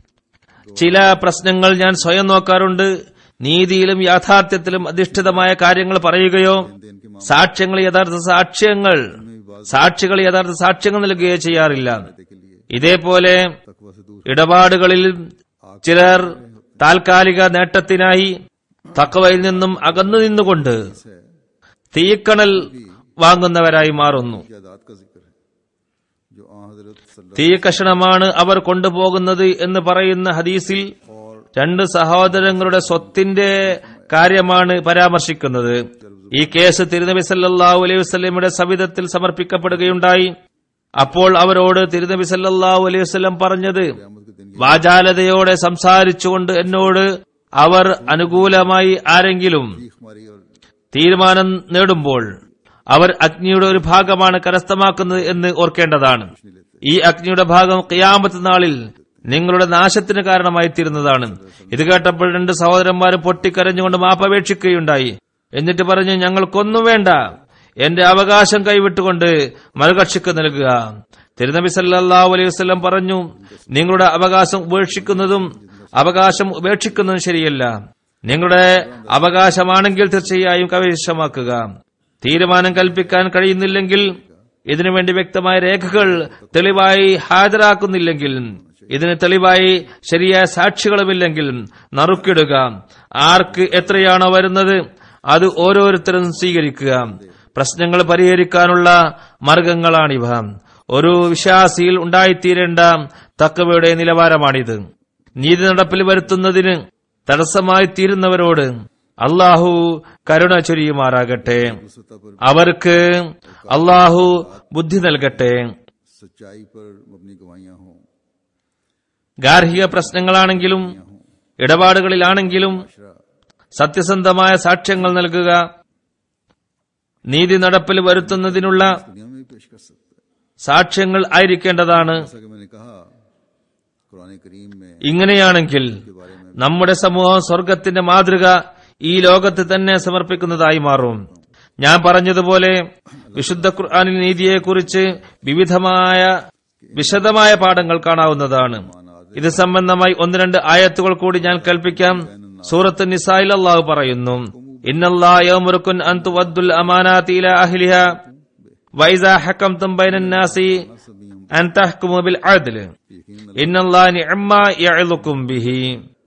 ചില പ്രശ്നങ്ങൾ ഞാൻ സ്വയം നോക്കാറുണ്ട് നീതിയിലും യാഥാർത്ഥ്യത്തിലും അധിഷ്ഠിതമായ കാര്യങ്ങൾ പറയുകയോ देन के मामले സാക്ഷ്യങ്ങൾ യഥാർത്ഥ സാക്ഷ്യങ്ങൾ में भी बात സാക്ഷികൾ യഥാർത്ഥ സാക്ഷ്യങ്ങൾ നൽകുകയോ ചെയ്യാറില്ല के लिए ഇതേപോലെ तकवा से दूर ഇടപാടുകളിൽ ചിലർ താൽക്കാലിക നേട്ടത്തിനായി തക്കവയിൽ നിന്നും അകന്നു നിന്നുകൊണ്ട് है തീക്കണൽ വാങ്ങുന്നവരായി മാറുന്നു जायदाद का जिक्र है जो आ हजरत सल्लल्लाहु തീ കഷണമാണ് അവർ കൊണ്ടുപോകുന്നത് എന്ന് പറയുന്ന ഹദീസിൽ और രണ്ട് സഹോദരങ്ങളുടെ സ്വത്തിന്റെ കാര്യമാണ് പരാമർശിക്കുന്നത് ഈ കേസ് തിരുനബി സല്ലല്ലാഹു അലൈഹി വസല്ലമയുടെ സവിധത്തിൽ സമർപ്പിക്കപ്പെടുകയുണ്ടായി അപ്പോൾ അവരോട് തിരുനബി സല്ലല്ലാഹു അലൈഹി വസല്ലം പറഞ്ഞത് क़यामत के दिन വാചാലതയോടെ സംസാരിച്ചുകൊണ്ട് എന്നോട് അവർ അനുകൂലമായി ആരെങ്കിലും की हमारी और തീരുമാനം നേടുമ്പോൾ അവർ അഗ്നിയുടെ ഒരു ഭാഗമാണ് കരസ്ഥമാക്കുന്നത് എന്ന് ഓർക്കേണ്ടതാണ് ഈ അഗ്നിയുടെ ഭാഗം ഖിയാമത്ത് നാളിൽ നിങ്ങളുടെ നാശത്തിന് കാരണമായി തീരുന്നതാണ് ഇത് കേട്ടപ്പോൾ രണ്ട് സഹോദരന്മാരും പൊട്ടിക്കരഞ്ഞുകൊണ്ട് മാപ്പപേക്ഷിക്കുകയുണ്ടായി എന്നിട്ട് പറഞ്ഞു ഞങ്ങൾക്കൊന്നും വേണ്ട എന്റെ അവകാശം കൈവിട്ടുകൊണ്ട് മറുകക്ഷിക്ക് നൽകുക തിരുനബി സല്ലല്ലാഹു അലൈഹി വസല്ലം പറഞ്ഞു നിങ്ങളുടെ അവകാശം ഉപേക്ഷിക്കുന്നതും അവകാശം ഉപേക്ഷിക്കുന്നതും ശരിയല്ല നിങ്ങളുടെ അവകാശമാണെങ്കിൽ തീർച്ചയായും കൈവശമാക്കുക തീരുമാനം കൽപ്പിക്കാൻ കഴിയുന്നില്ലെങ്കിൽ ഇതിനുവേണ്ടി വ്യക്തമായ രേഖകൾ തെളിവായി ഹാജരാക്കുന്നില്ലെങ്കിൽ ഇതിന് തെളിവായി ശരിയായ സാക്ഷികളുമില്ലെങ്കിൽ നറുക്കിടുക ആർക്ക് എത്രയാണോ വരുന്നത് അത് ഓരോരുത്തരും സ്വീകരിക്കുക പ്രശ്നങ്ങൾ പരിഹരിക്കാനുള്ള മാർഗങ്ങളാണിവ ഒരു വിശ്വാസിയിൽ ഉണ്ടായിത്തീരേണ്ട തക്കവയുടെ നിലവാരമാണിത് നീതി നടപ്പിൽ വരുത്തുന്നതിന് തടസ്സമായി തീരുന്നവരോട് അള്ളാഹു കരുണ ചൊരിയുമാറാകട്ടെ सत्ता पर അവർക്ക് അള്ളാഹു ബുദ്ധി നൽകട്ടെ सच्चाई पर अपनी गवाहियां हों ഗാർഹിക പ്രശ്നങ്ങളാണെങ്കിലും ഇടപാടുകളിലാണെങ്കിലും अशरा സത്യസന്ധമായ സാക്ഷ്യങ്ങൾ നൽകുക നീതി നടപ്പിൽ വരുത്തുന്നതിനുള്ള दुनिया में भी पेश कर सकता है സാക്ഷ്യങ്ങൾ ആയിരിക്കേണ്ടതാണ് जैसा कि मैंने कहा कुरान करीम में ഇങ്ങനെയാണെങ്കിൽ के बारे में നമ്മുടെ സമൂഹം സ്വർഗത്തിന്റെ മാതൃക ഈ ലോകത്ത് തന്നെ സമർപ്പിക്കുന്നതായി മാറും ഞാൻ പറഞ്ഞതുപോലെ വിശുദ്ധ ഖുർആാനിൽ നീതിയെക്കുറിച്ച് വിവിധമായ വിശദമായ പാഠങ്ങൾ കാണാവുന്നതാണ് ഇത് സംബന്ധമായി ഒന്ന് രണ്ട് ആയത്തുകൾ കൂടി ഞാൻ കൽപ്പിക്കാം സൂറത്ത് നിസായിൽ അള്ളാഹു പറയുന്നു ഇന്നല്ലാഹുറുക്കുൻ അന്തു വദ്ദുൽ അമാനാത്തി ഇല അഹ്ലിഹ വൈസ ഹക്കംതും ബൈനൻ നാസി അൻ തഹ്കുമു ബിൽ അദ്ൽ ഇന്നല്ലാഹ നിഅമ്മ യഅലുക്കും ബിഹി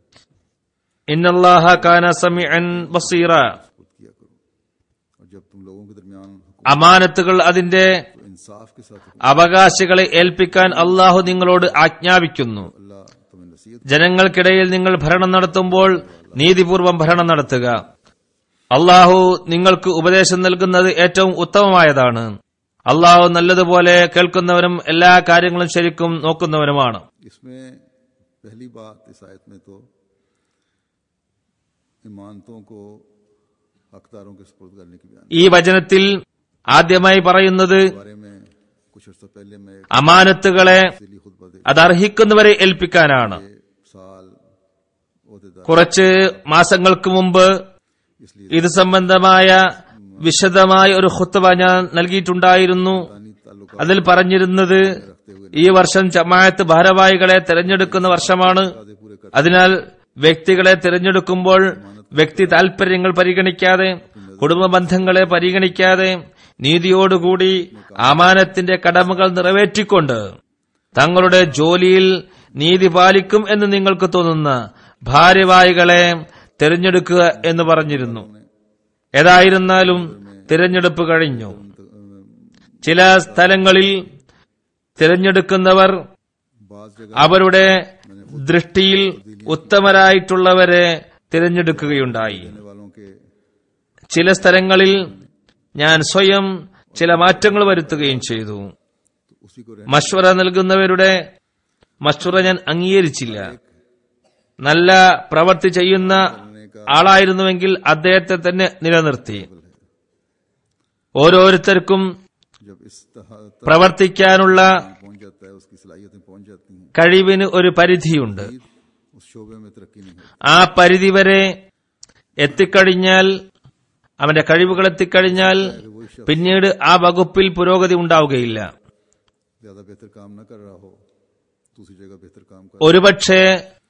ഇന്നല്ലാഹ കാന സമീഅൻ ബസീറ खुद किया करो और जब तुम लोगों के दरमियान അമാനത്തുകൾ അതിന്റെ इंसाफ के साथ हुक्म അവകാശികളെ ഏൽപ്പിക്കാൻ അള്ളാഹു നിങ്ങളോട് ആജ്ഞാപിക്കുന്നു अल्लाह तुम्हें नसीहत ജനങ്ങൾക്കിടയിൽ നിങ്ങൾ ഭരണം നടത്തുമ്പോൾ നീതിപൂർവം ഭരണം നടത്തുക അള്ളാഹു നിങ്ങൾക്ക് ഉപദേശം നൽകുന്നത് ഏറ്റവും ഉത്തമമായതാണ് അള്ളാഹു നല്ലതുപോലെ കേൾക്കുന്നവനും എല്ലാ കാര്യങ്ങളും ശരിക്കും നോക്കുന്നവനുമാണ് इसमें पहली बात इस आयत में तो इमानतों को हकदारों के सपुर्द करने की बयान ഈ वചനത്തിൽ ആദ്യമായി പറയുന്നത് के बारे में कुछ अर्सा पहले मैं एक അമാനത്തുകളെ तफसीली खुतबा दे അത് അർഹിക്കുന്നവരെ ഏൽപ്പിക്കാനാണ് साल ओहदेदार കുറച്ച് മാസങ്ങൾക്ക് മുമ്പ് इसलिए ഇത് സംബന്ധമായ വിശദമായ ഒരു ഖുത്തബ ഞാൻ നൽകിയിട്ടുണ്ടായിരുന്നു दानी ताल्लुक അതിൽ പറഞ്ഞിരുന്നത് ഈ വർഷം ജമാഅത്ത് ഭാരവാഹികളെ തെരഞ്ഞെടുക്കുന്ന വർഷമാണ് അതിനാൽ വ്യക്തികളെ തിരഞ്ഞെടുക്കുമ്പോൾ വ്യക്തി താൽപര്യങ്ങൾ പരിഗണിക്കാതെ കുടുംബ ബന്ധങ്ങളെ പരിഗണിക്കാതെ നീതിയോടുകൂടി അമാനത്തിന്റെ കടമകൾ നിറവേറ്റിക്കൊണ്ട് തങ്ങളുടെ ജോലിയിൽ നീതി പാലിക്കും എന്ന് നിങ്ങൾക്ക് തോന്നുന്ന ഭാര്യവാഹികളെ തിരഞ്ഞെടുക്കുക എന്ന് പറഞ്ഞിരുന്നു ഏതായിരുന്നാലും തിരഞ്ഞെടുപ്പ് കഴിഞ്ഞു ചില സ്ഥലങ്ങളിൽ തിരഞ്ഞെടുക്കുന്നവർ बाज जगह അവരുടെ ദൃഷ്ടിയിൽ ഉത്തമരായിട്ടുള്ളവരെ തിരഞ്ഞെടുക്കുകയുണ്ടായി रहने वालों के ചില സ്ഥലങ്ങളിൽ ഞാൻ സ്വയം ചില മാറ്റങ്ങൾ വരുത്തുകയും ചെയ്തു उसी को മഷ്വറ നൽകുന്നവരുടെ മഷ്വറ ഞാൻ അംഗീകരിച്ചില്ല നല്ല പ്രവൃത്തി ചെയ്യുന്ന ആളായിരുന്നുവെങ്കിൽ അദ്ദേഹത്തെ തന്നെ നിലനിർത്തി ഓരോരുത്തർക്കും जब इस तरह तक പ്രവർത്തിക്കാനുള്ള पहुंच जाता है उसकी सलाहियतें पहुंच जाती हैं കഴിവിന് ഒരു പരിധിയുണ്ട് उस शोबे में तरक्की नहीं होती ആ പരിധി വരെ എത്തിക്കഴിഞ്ഞാൽ അവന്റെ കഴിവുകൾ എത്തിക്കഴിഞ്ഞാൽ പിന്നീട് ആ വകുപ്പിൽ പുരോഗതി ഉണ്ടാവുകയില്ല ज्यादा बेहतर काम न कर रहा हो दूसरी जगह बेहतर काम कर ഒരുപക്ഷെ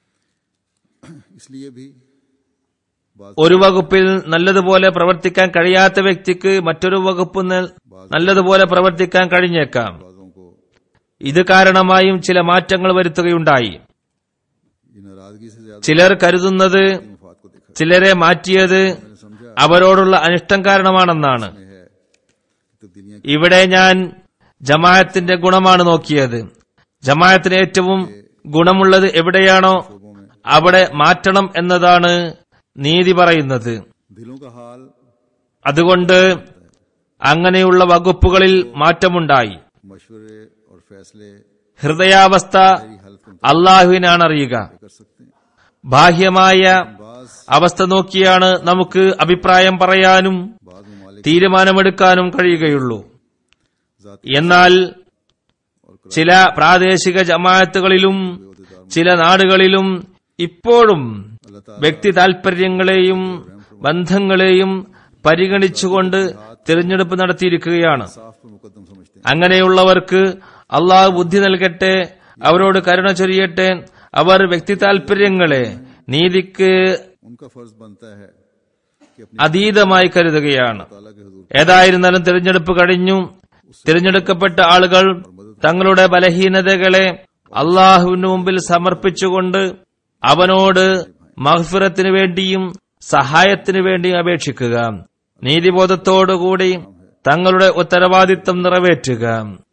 इसलिए भी बाज ഒരു വകുപ്പിൽ നല്ലതുപോലെ പ്രവർത്തിക്കാൻ കഴിയാത്ത വ്യക്തിക്ക് മറ്റൊരു വകുപ്പ് ന- നല്ലതുപോലെ പ്രവർത്തിക്കാൻ കഴിഞ്ഞേക്കാം बाजों को ഇത് കാരണമായും ചില മാറ്റങ്ങൾ വരുത്തുകയുണ്ടായി ये नाराजगी से ज्यादा ചിലർ കരുതുന്നത് मफाद को देखा ചിലരെ മാറ്റിയത് समझा അവരോടുള്ള അനിഷ്ടം കാരണമാണെന്നാണ് है कि तब्दीलियां ഇവിടെ ഞാൻ ജമാഅത്തിന്റെ ഗുണമാണ് നോക്കിയത് ജമാഅത്തിന് ഏറ്റവും ഗുണമുള്ളത് എവിടെയാണോ അവിടെ മാറ്റണം എന്നതാണ് നീതി പറയുന്നത് दिलों का हाल അതുകൊണ്ട് അങ്ങനെയുള്ള വകുപ്പുകളിൽ മാറ്റമുണ്ടായി मशवरे और फैसले ഹൃദയാവസ്ഥ की हालत को അള്ളാഹുവിനാണ് അറിയുക कर सकते हैं ബാഹ്യമായ बाज അവസ്ഥ നോക്കിയാണ് നമുക്ക് അഭിപ്രായം പറയാനും बाज ममालिक തീരുമാനമെടുക്കാനും കഴിയുകയുള്ളൂ जाती എന്നാൽ ചില പ്രാദേശിക ജമാഅത്തുകളിലും ചില നാടുകളിലും ഇപ്പോഴും വ്യക്തി താൽപര്യങ്ങളെയും ബന്ധങ്ങളെയും പരിഗണിച്ചുകൊണ്ട് തിരഞ്ഞെടുപ്പ് നടത്തിയിരിക്കുകയാണ് साफ पर मुकदम समझते हैं അങ്ങനെയുള്ളവർക്ക് അള്ളാഹു ബുദ്ധി നൽകട്ടെ അവരോട് കരുണ ചൊരിയട്ടെ അവർ വ്യക്തി താൽപര്യങ്ങളെ നീതിക്ക് उनका फर्ज बनता है कि अपनी അതീതമായി കരുതുകയാണ് ताला के हजूर ഏതായിരുന്നാലും തിരഞ്ഞെടുപ്പ് കഴിഞ്ഞു തിരഞ്ഞെടുക്കപ്പെട്ട ആളുകൾ തങ്ങളുടെ ബലഹീനതകളെ അള്ളാഹുവിന് മുമ്പിൽ സമർപ്പിച്ചുകൊണ്ട് അവനോട് മഹ്ഫിറത്തിനു വേണ്ടിയും സഹായത്തിനു വേണ്ടിയും അപേക്ഷിക്കുക നീതിബോധത്തോടുകൂടി തങ്ങളുടെ ഉത്തരവാദിത്തം നിറവേറ്റുക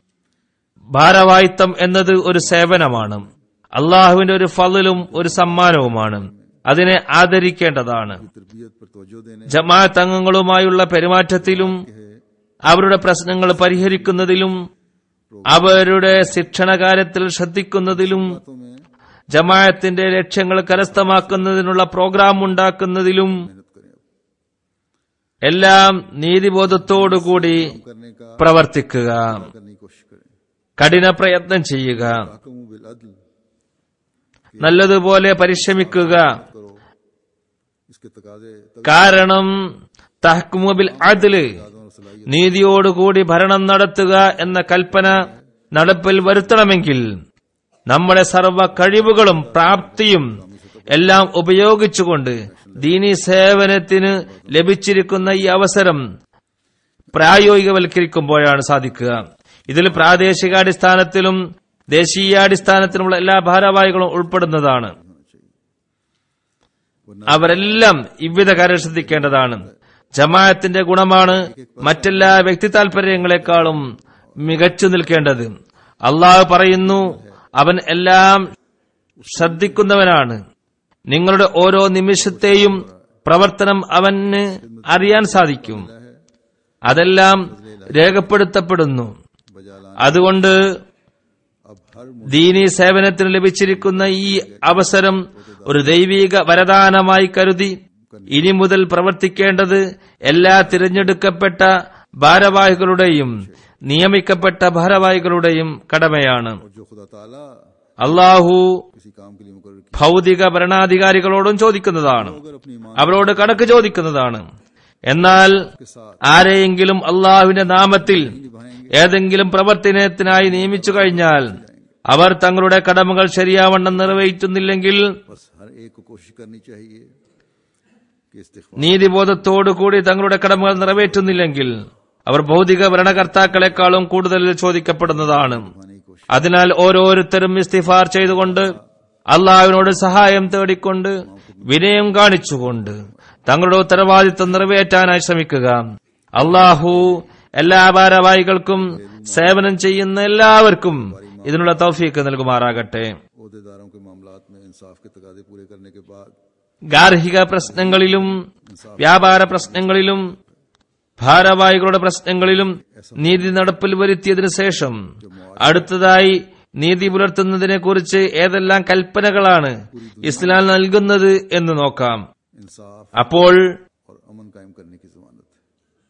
ഭാരവാഹിത്വം എന്നത് ഒരു സേവനമാണ് അള്ളാഹുവിന്റെ ഒരു ഫലിലും ഒരു സമ്മാനവുമാണ് അതിനെ ആദരിക്കേണ്ടതാണ് तरबियत पर तवज्जो देने ജമാഅത്ത് അംഗങ്ങളുമായുള്ള പെരുമാറ്റത്തിലും അവരുടെ പ്രശ്നങ്ങൾ പരിഹരിക്കുന്നതിലും അവരുടെ ശിക്ഷണകാര്യത്തിൽ ശ്രദ്ധിക്കുന്നതിലും बातों में ജമാഅത്തിന്റെ ലക്ഷ്യങ്ങൾ കരസ്ഥമാക്കുന്നതിനുള്ള പ്രോഗ്രാം ഉണ്ടാക്കുന്നതിലും मेहनत करें अब എല്ലാം നീതിബോധത്തോടുകൂടി करने का പ്രവർത്തിക്കുക करने की कोशिश करें കഠിന പ്രയത്നം ചെയ്യുക हकम बिल अदल നല്ലതുപോലെ പരിശ്രമിക്കുക करो इसके तकाजे കാരണം തഹ്കുമുബിൽ അതില് तकाजों और सलाहियत നീതിയോടുകൂടി ഭരണം നടത്തുക എന്ന കൽപ്പന നടപ്പിൽ വരുത്തണമെങ്കിൽ നമ്മുടെ സർവ കഴിവുകളും പ്രാപ്തിയും എല്ലാം ഉപയോഗിച്ചുകൊണ്ട് ദീനി സേവനത്തിന് ലഭിച്ചിരിക്കുന്ന ഈ അവസരം പ്രായോഗികവൽക്കരിക്കുമ്പോഴാണ് സാധിക്കുക ഇതിൽ പ്രാദേശികാടിസ്ഥാനത്തിലും ദേശീയാടിസ്ഥാനത്തിലുമുള്ള എല്ലാ ഭാരവാഹികളും ഉൾപ്പെടുന്നതാണ് അവരെല്ലാം ഇவ்வித കാര്യം ശ്രദ്ധിക്കേണ്ടതാണ് ജമാഅത്തിന്റെ ഗുണമാണ് മറ്റെല്ലാ വ്യക്തി താൽപര്യങ്ങളെക്കാളും മികച്ചു നിൽക്കേണ്ടത് അള്ളാഹു പറയുന്നു അവൻ എല്ലാം ശ്രദ്ധിക്കുന്നവനാണ് നിങ്ങളുടെ ഓരോ നിമിഷത്തെയും പ്രവർത്തനം അവന് അറിയാൻ സാധിക്കും അതെല്ലാം രേഖപ്പെടുത്തപ്പെടുന്നു बजा लाने അതുകൊണ്ട് अब हर ദീനി സേവനത്തിന് ലഭിച്ചിരിക്കുന്ന ഈ അവസരം ഒരു ദൈവിക വരദാനമായി കരുതി ഇനി മുതൽ പ്രവർത്തിക്കേണ്ടത് എല്ലാ തിരഞ്ഞെടുക്കപ്പെട്ട ഭാരവാഹികളുടെയും നിയമിക്കപ്പെട്ട ഭാരവാഹികളുടെയും കടമയാണ് और जो खुदा ताला അള്ളാഹു किसी काम के लिए मुकर की ഭൗതിക ഭരണാധികാരികളോടും ചോദിക്കുന്നതാണ് अगर अपनी ईमान അവരോട് കണക്ക് ചോദിക്കുന്നതാണ് എന്നാൽ के साथ ആരെയെങ്കിലും അള്ളാഹുവിന്റെ നാമത്തിൽ निभाएंगे ഏതെങ്കിലും പ്രവർത്തനത്തിനായി നിയമിച്ചു കഴിഞ്ഞാൽ അവർ തങ്ങളുടെ കടമകൾ ശരിയാവണ്ണം നിറവേറ്റുന്നില്ലെങ്കിൽ बस हर एक को कोशिश करनी चाहिए कि इस्तिगफार നീതിബോധത്തോടുകൂടി തങ്ങളുടെ കടമകൾ നിറവേറ്റുന്നില്ലെങ്കിൽ അവർ ഭൗതിക ഭരണകർത്താക്കളെക്കാളും കൂടുതൽ ചോദിക്കപ്പെടുന്നതാണ് पाने की कोशिश അതിനാൽ ഓരോരുത്തരും ഇസ്തിഫാർ ചെയ്തുകൊണ്ട് അള്ളാഹുവിനോട് സഹായം തേടിക്കൊണ്ട് വിനയം കാണിച്ചുകൊണ്ട് തങ്ങളുടെ ഉത്തരവാദിത്വം നിറവേറ്റാനായി ശ്രമിക്കുക അള്ളാഹു എല്ലാ ഭാരവാഹികൾക്കും സേവനം ചെയ്യുന്ന എല്ലാവർക്കും ഇതിനുള്ള തൗഫീക്ക് നൽകുമാറാകട്ടെ अहदेदारों के मामलात में इंसाफ के तकाजे पूरे करने के बाद ഗാർഹിക പ്രശ്നങ്ങളിലും വ്യാപാര പ്രശ്നങ്ങളിലും ഭാരവാഹികളുടെ പ്രശ്നങ്ങളിലും നീതി നടപ്പിൽ വരുത്തിയതിനു ശേഷം അടുത്തതായി നീതി പുലർത്തുന്നതിനെ കുറിച്ച് ഏതെല്ലാം കൽപ്പനകളാണ് ഇസ്ലാം നൽകുന്നത് എന്ന് നോക്കാം इंसाफ അപ്പോൾ और अमन कायम करने की जमानत है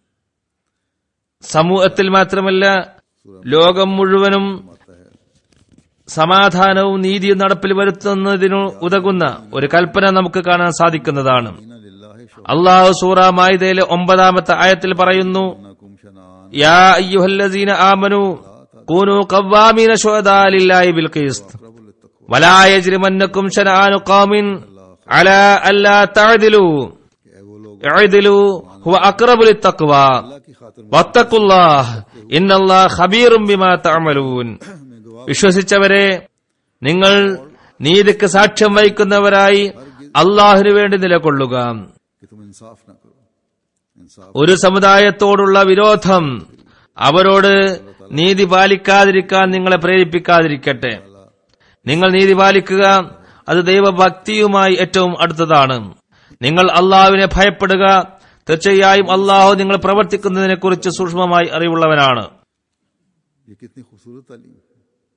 സമൂഹത്തിൽ മാത്രമല്ല ലോകം മുഴുവനും आता है സമാധാനവും നീതിയും നടപ്പിൽ വരുത്തുന്നതിനു ഉതകുന്ന ഒരു കൽപ്പന നമുക്ക് കാണാൻ സാധിക്കുന്നതാണ് इना लिल्लाह അള്ളാഹു സൂറ മായിദയിലെ ഒമ്പതാമത്തെ ആയത്തിൽ പറയുന്നു शनाकुम शनान يا أيها الذين آمنوا كونوا قوامين شهداء لله بالقسط रबुल तकवा ولا يجرمنكم شنآن قوم على ألا تعدلوا कि ए वो लोग اعدلوا هو أقرب للتقوى अल्लाह की खातिर واتقوا الله إن الله خبير بما تعملون में गवाह വിശ്വസിച്ചവരെ നിങ്ങൾ നീതിക്ക് സാക്ഷ്യം വഹിക്കുന്നവരായി അള്ളാഹുവിനു വേണ്ടി നിലകൊള്ളുക कि तुम इंसाफ ना करो इंसाफ ഒരു സമുദായത്തോടുള്ള വിരോധം അവരോട് നീതി പാലിക്കാതിരിക്കാൻ നിങ്ങളെ പ്രേരിപ്പിക്കാതിരിക്കട്ടെ നിങ്ങൾ നീതി പാലിക്കുക അത് ദൈവഭക്തിയുമായി ഏറ്റവും അടുത്തതാണ് നിങ്ങൾ അള്ളാഹുവിനെ ഭയപ്പെടുക തീർച്ചയായും അള്ളാഹു നിങ്ങൾ പ്രവർത്തിക്കുന്നതിനെ കുറിച്ച് സൂക്ഷ്മമായി അറിവുള്ളവനാണ് ये कितनी खूबसूरत तालीम है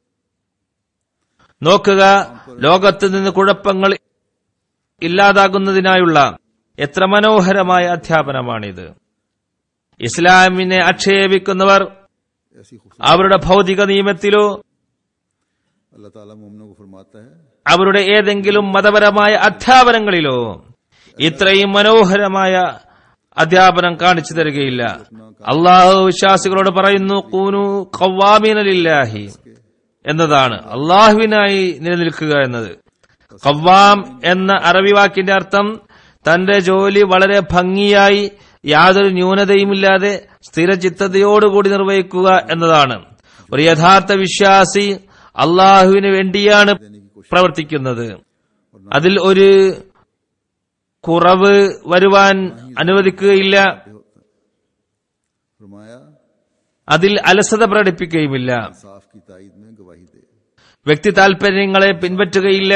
നോക്കുക ലോകത്ത് നിന്ന് കുഴപ്പങ്ങൾ ഇല്ലാതാകുന്നതിനായുള്ള എത്ര മനോഹരമായ അധ്യാപനമാണിത് ഇസ്ലാമിനെ ആക്ഷേപിക്കുന്നവർ ऐसी खूबसूरत അവരുടെ ഭൗതിക നിയമത്തിലോ अल्लाह ताला मोमनों को फरमाता है അവരുടെ ഏതെങ്കിലും മതപരമായ അധ്യാപനങ്ങളിലോ ഇത്രയും മനോഹരമായ അധ്യാപനം കാണിച്ചു തരികയില്ല അള്ളാഹു വിശ്വാസികളോട് പറയുന്നു കൂനു കവാമീനലില്ലാഹി എന്നതാണ് അള്ളാഹുവിനായി നിലനിൽക്കുക എന്നത് കവാം എന്ന അറബി വാക്കിന്റെ അർത്ഥം തന്റെ ജോലി വളരെ ഭംഗിയായി യാതൊരു ന്യൂനതയുമില്ലാതെ സ്ഥിരചിത്തതയോടുകൂടി നിർവഹിക്കുക എന്നതാണ് ഒരു യഥാർത്ഥ വിശ്വാസി അള്ളാഹുവിന് വേണ്ടിയാണ് പ്രവർത്തിക്കുന്നത് അതിൽ ഒരു കുറവ് വരുവാൻ അനുവദിക്കുകയില്ല फरमाया അതിൽ അലസത പ്രകടിപ്പിക്കുകയുമില്ല इंसाफ की तायद में गवाही दे വ്യക്തി താൽപര്യങ്ങളെ പിൻപറ്റുകയില്ല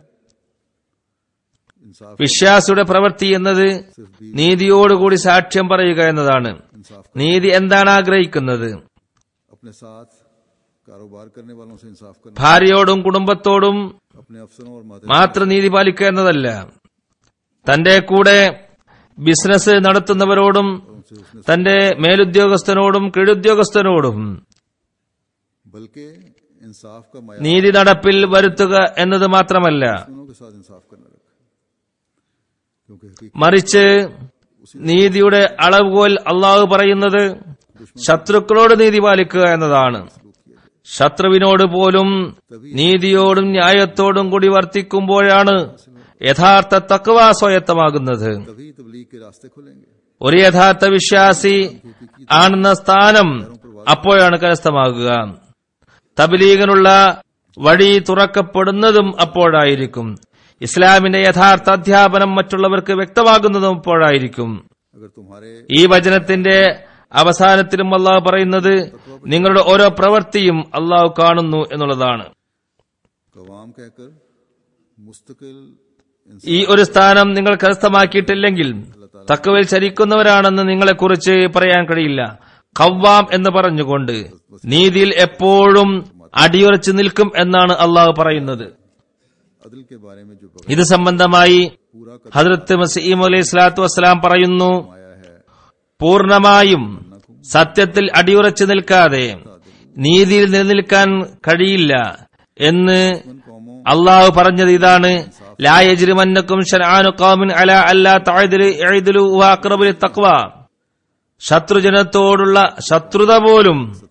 इंसाफ വിശ്വാസിയുടെ പ്രവൃത്തി എന്നത് നീതിയോടുകൂടി സാക്ഷ്യം പറയുക എന്നതാണ് इंसाफ നീതി എന്താണ് ആഗ്രഹിക്കുന്നത് अपने साथ कारोबार करने वालों से इंसाफ करना ഭാര്യയോടും കുടുംബത്തോടും अपने अफसरों और माते മാത്രം നീതി പാലിക്കുക എന്നതല്ല തന്റെ കൂടെ ബിസിനസ് നടത്തുന്നവരോടും उनसे उसने തന്റെ മേലുദ്യോഗസ്ഥനോടും കീഴുദ്യോഗസ്ഥനോടും बल्कि इंसाफ का माया നീതി നടപ്പിൽ വരുത്തുക എന്നത് മാത്രമല്ല दुश्मनों के साथ इंसाफ करना रखा क्योंकि हकीकत മറിച്ച് നീതിയുടെ അളവുകോൽ അള്ളാഹു പറയുന്നത് ശത്രുക്കളോട് നീതി പാലിക്കുക എന്നതാണ് ശത്രുവിനോട് പോലും നീതിയോടും ന്യായത്തോടും കൂടി വർത്തിക്കുമ്പോഴാണ് യഥാർത്ഥ തക്വ സ്വയത്തമാകുന്നത് तभी तबलीग के रास्ते खुलेंगे ഒരു യഥാർത്ഥ വിശ്വാസി ആണെന്ന സ്ഥാനം അപ്പോഴാണ് കരസ്ഥമാകുക തബ്ലീഗിനുള്ള വഴി തുറക്കപ്പെടുന്നതും അപ്പോഴായിരിക്കും ഇസ്ലാമിന്റെ യഥാർത്ഥ അധ്യാപനം മറ്റുള്ളവർക്ക് വ്യക്തമാകുന്നതും അപ്പോഴായിരിക്കും अगर तुम्हारे ഈ വചനത്തിന്റെ അവസാനത്തിലും അള്ളാഹു പറയുന്നത് നിങ്ങളുടെ ഓരോ പ്രവൃത്തിയും അള്ളാഹു കാണുന്നു എന്നുള്ളതാണ് कवाम कहकर मुस्तकिल इंसान ഈ ഒരു സ്ഥാനം നിങ്ങൾ കരസ്ഥമാക്കിയിട്ടില്ലെങ്കിൽ തക്കവയിൽ ചരിക്കുന്നവരാണെന്ന് നിങ്ങളെക്കുറിച്ച് പറയാൻ കഴിയില്ല കവ്വാം എന്ന് പറഞ്ഞുകൊണ്ട് നീതിയിൽ എപ്പോഴും അടിയുറച്ചു നിൽക്കും എന്നാണ് അള്ളാഹു പറയുന്നത് अदल के बारे में जो ഇത് സംബന്ധമായി पूरा कर ഹജറത്ത് മസീം അലൈഹി സ്വലാത്തു വസ്സലാം പറയുന്നു आया है പൂർണമായും സത്യത്തിൽ അടിയുറച്ചു നിൽക്കാതെ നീതിയിൽ നിലനിൽക്കാൻ കഴിയില്ല എന്ന് कौमों അള്ളാഹു പറഞ്ഞത് ഇതാണ് ലായജിരിമന്നക്കും ഷനാനു ഖൗമിൻ അല അല്ലാ തഅദിലു ഇഅദിലു വ അഖ്റബു ലിത്തഖ്വ ശത്രുജനത്തോടുള്ള ശത്രുത പോലും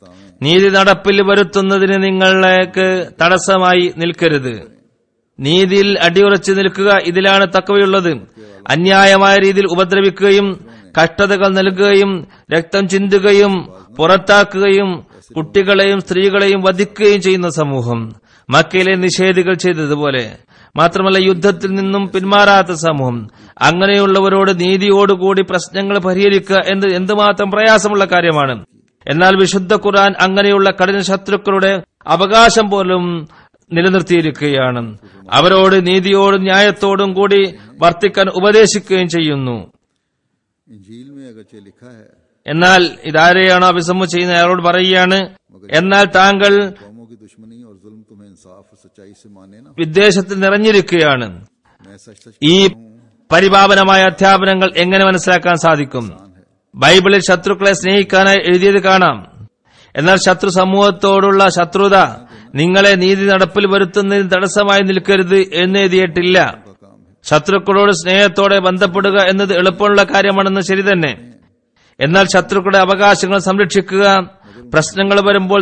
നീതി നടപ്പിൽ വരുത്തുന്നതിന് നിങ്ങൾക്ക് തടസ്സമായി നിൽക്കരുത് നീതിയിൽ അടിയുറച്ചു നിൽക്കുക ഇതിലാണ് തക്കവയുള്ളത് അന്യായമായ രീതിയിൽ ഉപദ്രവിക്കുകയും കഷ്ടതകൾ നൽകുകയും രക്തം ചിന്തുകയും പുറത്താക്കുകയും കുട്ടികളെയും സ്ത്രീകളെയും വധിക്കുകയും ചെയ്യുന്ന സമൂഹം മക്കയിലെ നിഷേധികൾ ചെയ്തതുപോലെ മാത്രമല്ല യുദ്ധത്തിൽ നിന്നും പിന്മാറാത്ത സമൂഹം അങ്ങനെയുള്ളവരോട് നീതിയോടുകൂടി പ്രശ്നങ്ങൾ പരിഹരിക്കുക എന്ന് എന്തുമാത്രം പ്രയാസമുള്ള കാര്യമാണ് എന്നാൽ വിശുദ്ധ ഖുർആൻ അങ്ങനെയുള്ള കഠിന ശത്രുക്കളുടെ അവകാശം പോലും നിലനിർത്തിയിരിക്കുകയാണ് അവരോട് നീതിയോടും ന്യായത്തോടും കൂടി വർത്തിക്കാൻ ഉപദേശിക്കുകയും ചെയ്യുന്നു इंजील में अगरचे लिखा है എന്നാൽ ഇതാരെയാണോ അഭിസംബോധന ചെയ്യുന്ന അയാളോട് പറയുകയാണ് എന്നാൽ താങ്കൾ कौमों की दुश्मनी और जुल्म तुम्हें इंसाफ और सच्चाई से माने ना വിദ്വേഷത്തിൽ നിറഞ്ഞിരിക്കുകയാണ് मैं सच सच ഈ പരിപാവനമായ അധ്യാപനങ്ങൾ എങ്ങനെ മനസ്സിലാക്കാൻ സാധിക്കും ബൈബിളിൽ ശത്രുക്കളെ സ്നേഹിക്കാനായി എഴുതിയത് കാണാം എന്നാൽ ശത്രു സമൂഹത്തോടുള്ള ശത്രുത നിങ്ങളെ നീതി നടപ്പിൽ വരുത്തുന്നതിന് തടസ്സമായി നിൽക്കരുത് എന്ന് എഴുതിയിട്ടില്ല का काम है ശത്രുക്കളോട് സ്നേഹത്തോടെ ബന്ധപ്പെടുക എന്നത് എളുപ്പമുള്ള കാര്യമാണെന്ന് ശരി തന്നെ എന്നാൽ ശത്രുക്കളുടെ അവകാശങ്ങൾ സംരക്ഷിക്കുക പ്രശ്നങ്ങൾ വരുമ്പോൾ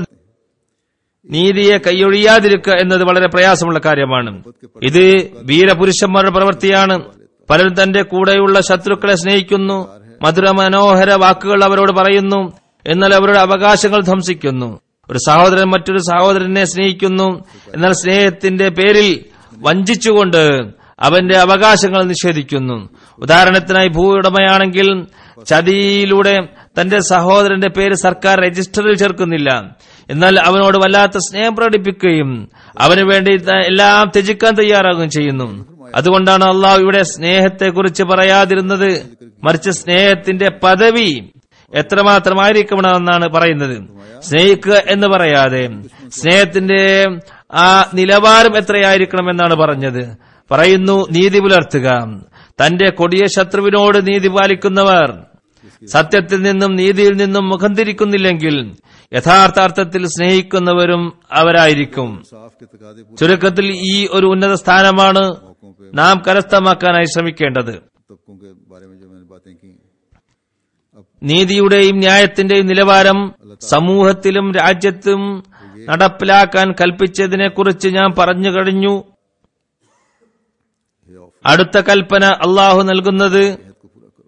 നീതിയെ കൈയൊഴിയാതിരിക്കുക എന്നത് വളരെ പ്രയാസമുള്ള കാര്യമാണ് ഇത് വീരപുരുഷന്മാരുടെ പ്രവൃത്തിയാണ് പലരും തന്റെ കൂടെയുള്ള ശത്രുക്കളെ സ്നേഹിക്കുന്നു മധുര മനോഹര വാക്കുകൾ അവരോട് പറയുന്നു എന്നാൽ അവരുടെ അവകാശങ്ങൾ ധ്വംസിക്കുന്നു ഒരു സഹോദരൻ മറ്റൊരു സഹോദരനെ സ്നേഹിക്കുന്നു എന്നാൽ സ്നേഹത്തിന്റെ പേരിൽ വഞ്ചിച്ചുകൊണ്ട് അവന്റെ അവകാശങ്ങൾ നിഷേധിക്കുന്നു ഉദാഹരണത്തിനായി ഭൂ ഉടമയാണെങ്കിൽ ചതിയിലൂടെ തന്റെ സഹോദരന്റെ പേര് സർക്കാർ രജിസ്റ്ററിൽ ചേർക്കുന്നില്ല എന്നാൽ അവനോട് വല്ലാത്ത സ്നേഹം പ്രകടിപ്പിക്കുകയും അവന് വേണ്ടി ത- എല്ലാം ത്യജിക്കാൻ തയ്യാറാകുകയും ചെയ്യുന്നു അതുകൊണ്ടാണ് അള്ളാഹു ഇവിടെ സ്നേഹത്തെക്കുറിച്ച് പറയാതിരുന്നത് മറിച്ച് സ്നേഹത്തിന്റെ പദവി എത്രമാത്രമായിരിക്കണമെന്നാണ് പറയുന്നത് സ്നേഹിക്കുക എന്ന് പറയാതെ സ്നേഹത്തിന്റെ ആ നിലവാരം എത്രയായിരിക്കണം എന്നാണ് പറഞ്ഞത് പറയുന്നു നീതി പുലർത്തുക തന്റെ കൊടിയ ശത്രുവിനോട് നീതി പാലിക്കുന്നവർ സത്യത്തിൽ നിന്നും നീതിയിൽ നിന്നും മുഖം തിരിക്കുന്നില്ലെങ്കിൽ യഥാർത്ഥാർത്ഥത്തിൽ സ്നേഹിക്കുന്നവരും അവരായിരിക്കും इंसाफ के तकादे पूरे ചുരുക്കത്തിൽ ഈ ഒരു ഉന്നത സ്ഥാനമാണ് നാം കരസ്ഥമാക്കാനായി ശ്രമിക്കേണ്ടത് तबकों के बारे में जो मैंने बातें की നീതിയുടെയും ന്യായത്തിന്റെയും നിലവാരം സമൂഹത്തിലും രാജ്യത്തും നടപ്പിലാക്കാൻ കൽപ്പിച്ചതിനെക്കുറിച്ച് ഞാൻ പറഞ്ഞു കഴിഞ്ഞു हे ऑफ അടുത്ത കൽപ്പന അള്ളാഹു നൽകുന്നത് को पूरा करो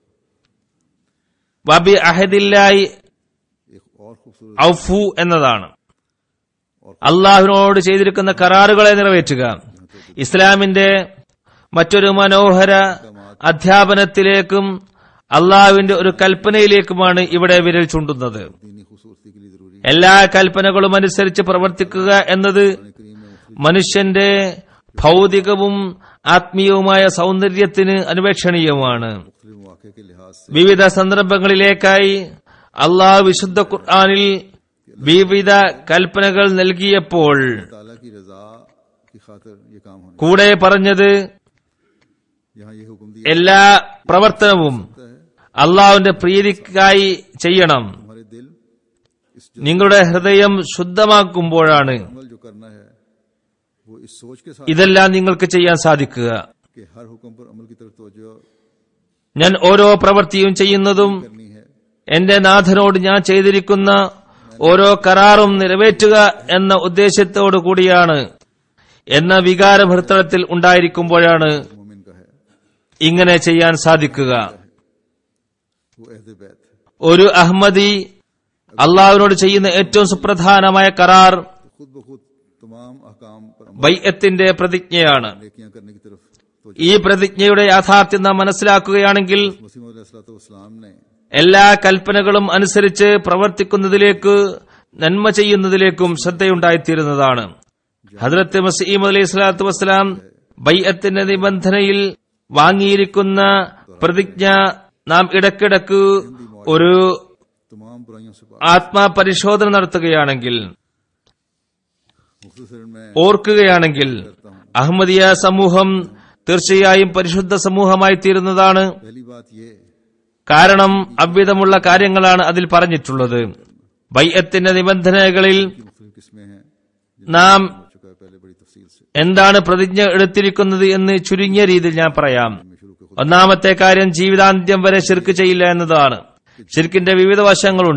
വബി അഹദില്ലായി एक और खूबसूरत ഔഫു എന്നതാണ് അള്ളാഹുവിനോട് ചെയ്തിരിക്കുന്ന കരാറുകളെ നിറവേറ്റുക ഇസ്ലാമിന്റെ മറ്റൊരു മനോഹര അധ്യാപനത്തിലേക്കും അള്ളാഹുവിന്റെ ഒരു കൽപ്പനയിലേക്കുമാണ് ഇവിടെ വിരൽ ചൂണ്ടുന്നത് दीनी खूबसूरती के लिए जरूरी എല്ലാ കൽപ്പനകളും അനുസരിച്ച് പ്രവർത്തിക്കുക എന്നത് करीम में മനുഷ്യന്റെ ഭൗതികവും ആത്മീയവുമായ സൗന്ദര്യത്തിന് അനുപേക്ഷണീയമാണ് मुख्तलिफ मौके के लिहाज से വിവിധ സന്ദർഭങ്ങളിലേക്കായി അള്ളാഹ് വിശുദ്ധ ഖുർആാനിൽ വിവിധ കൽപ്പനകൾ നൽകിയപ്പോൾ ताला की रजा की खातिर ये काम होना കൂടെ പറഞ്ഞത് यहाँ ये हुक्म दिया എല്ലാ പ്രവർത്തനവും അള്ളാഹുവിന്റെ പ്രീതിക്കായി ചെയ്യണം हमारे दिल इस നിങ്ങളുടെ ഹൃദയം ശുദ്ധമാക്കുമ്പോഴാണ് अमल जो करना है वो इस सोच के साथ ഇതെല്ലാം നിങ്ങൾക്ക് ചെയ്യാൻ സാധിക്കുക कि हर हुक्म पर अमल की तरफ तवज्जो ഞാൻ ഓരോ പ്രവൃത്തിയും ചെയ്യുന്നതും करनी है എന്റെ നാഥനോട് ഞാൻ ചെയ്തിരിക്കുന്ന ഓരോ കരാറും നിറവേറ്റുക എന്ന ഉദ്ദേശത്തോടു കൂടിയാണ് എന്ന വികാരം ഹൃദയത്തിൽ ഉണ്ടായിരിക്കുമ്പോഴാണ് मोमिन का है ഇങ്ങനെ ചെയ്യാൻ സാധിക്കുക वो अहद बैत है ഒരു അഹമ്മദി അള്ളാഹുവിനോട് ചെയ്യുന്ന ഏറ്റവും സുപ്രധാനമായ കരാർ तो खुद ब खुद तमाम अहकाम पर अमल ബൈഅത്തിന്റെ പ്രതിജ്ഞയാണ് नेकियां करने की तरफ तो ഈ പ്രതിജ്ഞയുടെ യാഥാർത്ഥ്യം നാം മനസ്സിലാക്കുകയാണെങ്കിൽ मसीम वसलाम ने എല്ലാ കൽപ്പനകളും അനുസരിച്ച് പ്രവർത്തിക്കുന്നതിലേക്ക് നന്മ ചെയ്യുന്നതിലേക്കും ശ്രദ്ധയുണ്ടായിത്തീരുന്നതാണ് ഹദ്രത്ത് മസീം അലൈഹി സ്വലാത്തു വസ്സലാം ബൈഅത്തിന്റെ നിബന്ധനയിൽ വാങ്ങിയിരിക്കുന്ന പ്രതിജ്ഞ നാം ഇടയ്ക്കിടക്ക് ഒരു तमाम बुराइयों से पाक ആത്മാപരിശോധന നടത്തുകയാണെങ്കിൽ मुख्तसर में ഓർക്കുകയാണെങ്കിൽ അഹമ്മദിയ സമൂഹം തീർച്ചയായും പരിശുദ്ധ സമൂഹമായി തീരുന്നതാണ് पहली बात ये കാരണം അவ்விധമുള്ള കാര്യങ്ങളാണ് അതിൽ പറഞ്ഞിട്ടുള്ളത് ബൈഅത്തിന്റെ നിബന്ധനകളിൽ कि मुख्तलिफ किस्में हैं നാം हो चुका है पहले बड़ी तफसील से എന്താണ് പ്രതിജ്ഞ എടുത്തിരിക്കുന്നത് എന്ന് ചുരുങ്ങിയ രീതിയിൽ ഞാൻ പറയാം मैं शुरू के खुद ഒന്നാമത്തെ കാര്യം ജീവിതാന്ത്യം വരെ ശിർക്ക് ചെയ്യില്ല എന്നതാണ് ശിർക്കിന്റെ വിവിധ വശങ്ങളുണ്ട്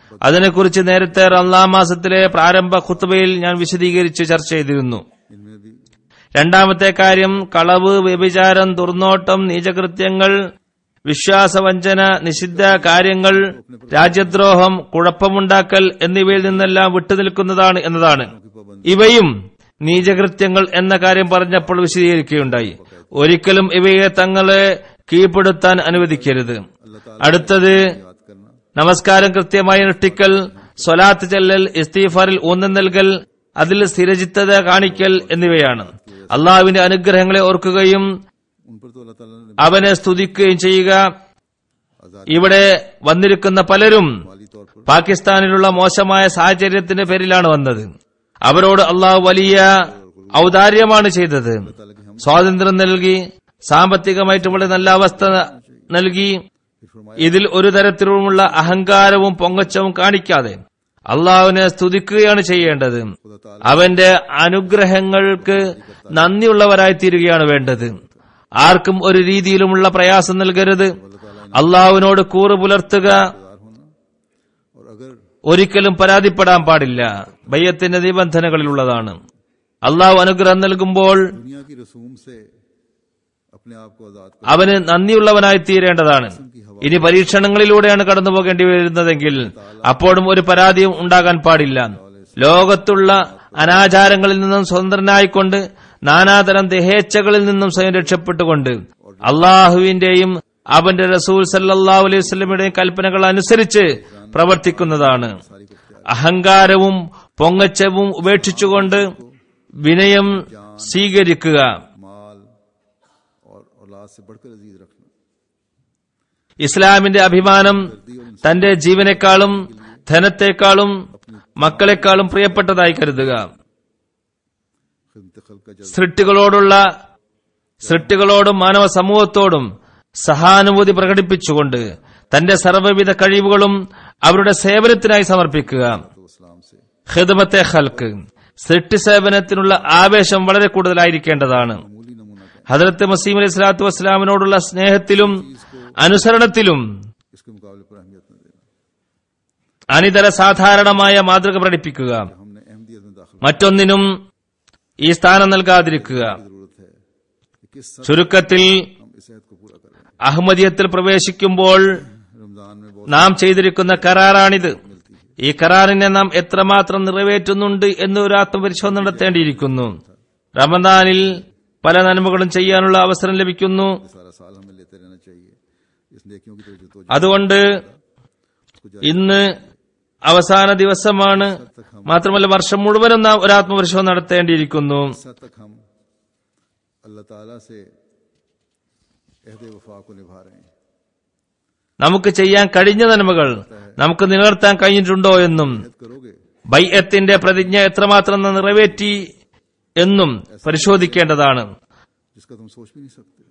അതിനെക്കുറിച്ച് നേരത്തെ റംലാം മാസത്തിലെ പ്രാരംഭ ഖുത്തുബയിൽ ഞാൻ വിശദീകരിച്ച് ചർച്ച ചെയ്തിരുന്നു इनमें भी രണ്ടാമത്തെ കാര്യം കളവ് വ്യഭിചാരം ദുർനോട്ടം നീചകൃത്യങ്ങൾ വിശ്വാസവഞ്ചന നിഷിദ്ധ കാര്യങ്ങൾ രാജ്യദ്രോഹം കുഴപ്പമുണ്ടാക്കൽ എന്നിവയിൽ നിന്നെല്ലാം വിട്ടുനിൽക്കുന്നതാണ് എന്നതാണ് ഇവയും നീചകൃത്യങ്ങൾ എന്ന കാര്യം പറഞ്ഞപ്പോൾ വിശദീകരിക്കുകയുണ്ടായി ഒരിക്കലും ഇവയെ തങ്ങളെ കീഴ്പ്പെടുത്താൻ അനുവദിക്കരുത് അടുത്തത് याद करना നമസ്കാരം കൃത്യമായി അനുഷ്ഠിക്കൽ സ്വലാത്ത് ചെല്ലൽ ഇസ്തീഫാറിൽ ഊന്നൽ നൽകൽ അതിൽ സ്ഥിരചിത്തത കാണിക്കൽ എന്നിവയാണ് അള്ളാഹുവിന്റെ അനുഗ്രഹങ്ങളെ ഓർക്കുകയും उन पर तो अल्लाह ताला ने അവനെ സ്തുതിക്കുകയും ചെയ്യുക आजाद ഇവിടെ വന്നിരിക്കുന്ന പലരും वाली तौर पर പാകിസ്ഥാനിലുള്ള മോശമായ സാഹചര്യത്തിന്റെ പേരിലാണ് വന്നത് അവരോട് അള്ളാഹു വലിയ ഔദാര്യമാണ് ചെയ്തത് സ്വാതന്ത്ര്യം നൽകി സാമ്പത്തികമായിട്ട് വളരെ നല്ല അവസ്ഥ നൽകി फिर फरमाया ഇതിൽ ഒരു തരത്തിലുമുള്ള അഹങ്കാരവും പൊങ്ങച്ചവും കാണിക്കാതെ അള്ളാഹുവിനെ സ്തുതിക്കുകയാണ് ചെയ്യേണ്ടത് खुदा ताला അവന്റെ അനുഗ്രഹങ്ങൾക്ക് നന്ദിയുള്ളവരായി തീരുകയാണ് വേണ്ടത് ആർക്കും ഒരു രീതിയിലുമുള്ള പ്രയാസം നൽകരുത് അള്ളാഹുവിനോട് കൂറ് പുലർത്തുക हकदार होना और अगर ഒരിക്കലും പരാതിപ്പെടാൻ പാടില്ല ബയ്യത്തിന്റെ നിബന്ധനകളിലുള്ളതാണ് അള്ളാഹു അനുഗ്രഹം നൽകുമ്പോൾ दुनिया की रसूम से अपने आप को आजाद कर അവന് നന്ദിയുള്ളവനായി തീരേണ്ടതാണ് ഇനി പരീക്ഷണങ്ങളിലൂടെയാണ് കടന്നു പോകേണ്ടി വരുന്നതെങ്കിൽ അപ്പോഴും ഒരു പരാതിയും ഉണ്ടാകാൻ പാടില്ല ലോകത്തുള്ള അനാചാരങ്ങളിൽ നിന്നും സ്വതന്ത്രനായിക്കൊണ്ട് നാനാതരം ദേഹേച്ഛകളിൽ നിന്നും സ്വയം രക്ഷപ്പെട്ടുകൊണ്ട് അള്ളാഹുവിന്റെയും അവന്റെ റസൂൽ സല്ലാഹു അലൈഹി വസ്ലമിയുടെയും കൽപ്പനകൾ അനുസരിച്ച് പ്രവർത്തിക്കുന്നതാണ് അഹങ്കാരവും പൊങ്ങച്ചവും ഉപേക്ഷിച്ചുകൊണ്ട് വിനയം സ്വീകരിക്കുക माल और औलाद से बढ़कर अजीज रखना ഇസ്ലാമിന്റെ അഭിമാനം തന്റെ ജീവനേക്കാളും ധനത്തെക്കാളും മക്കളെക്കാളും പ്രിയപ്പെട്ടതായി കരുതുക खिदमत खल्क का जज्बा സൃഷ്ടികളോടുള്ള സൃഷ്ടികളോടും മാനവ സമൂഹത്തോടും സഹാനുഭൂതി പ്രകടിപ്പിച്ചുകൊണ്ട് തന്റെ സർവ്വവിധ കഴിവുകളും അവരുടെ സേവനത്തിനായി സമർപ്പിക്കുക तो इस्लाम से ഹിദമത്തെ ഹൽക്ക് സൃഷ്ടി സേവനത്തിനുള്ള ആവേശം വളരെ കൂടുതലായിരിക്കേണ്ടതാണ് मूली नमूना का ഹജറത്ത് മസീം അലൈഹി സ്വലാത്തു വസ്സലാമിനോടുള്ള സ്നേഹത്തിലും അനുസരണത്തിലും इसके मुकाबले पर अहमियत न देना അനിതര സാധാരണമായ മാതൃക പ്രകടിപ്പിക്കുക हमने अहमदियत में दाखिल മറ്റൊന്നിനും ഈ സ്ഥാനം നൽകാതിരിക്കുക की जरूरत है कि किस सर ചുരുക്കത്തിൽ हम इस अहद को पूरा करें അഹമ്മദിയത്തിൽ പ്രവേശിക്കുമ്പോൾ रमजान में बहुत നാം ചെയ്തിരിക്കുന്ന കരാറാണിത് ഈ കരാറിനെ നാം എത്രമാത്രം നിറവേറ്റുന്നുണ്ട് എന്ന് ഒരു ആത്മപരിശോധന നടത്തേണ്ടിയിരിക്കുന്നു റമദാനിൽ പല നന്മകളും ചെയ്യാനുള്ള അവസരം ലഭിക്കുന്നു सारा साल हमें लेते रहना चाहिए इस नेकियों की तरफ जो അതുകൊണ്ട് ഇന്ന് അവസാന ദിവസമാണ് മാത്രമല്ല വർഷം മുഴുവനും നാം ഒരു ആത്മപരിശോധന നടത്തേണ്ടിയിരിക്കുന്നു हद तक हम अल्लाह ताला से अहद वफा को निभा रहे हैं നമുക്ക് ചെയ്യാൻ കഴിഞ്ഞ നന്മകൾ നമുക്ക് നിലനിർത്താൻ കഴിഞ്ഞിട്ടുണ്ടോ എന്നും अहद करोगे ബൈഅത്തിന്റെ പ്രതിജ്ഞ എത്രമാത്രം നാം നിറവേറ്റി എന്നും പരിശോധിക്കേണ്ടതാണ് जिसका तुम सोच भी नहीं सकते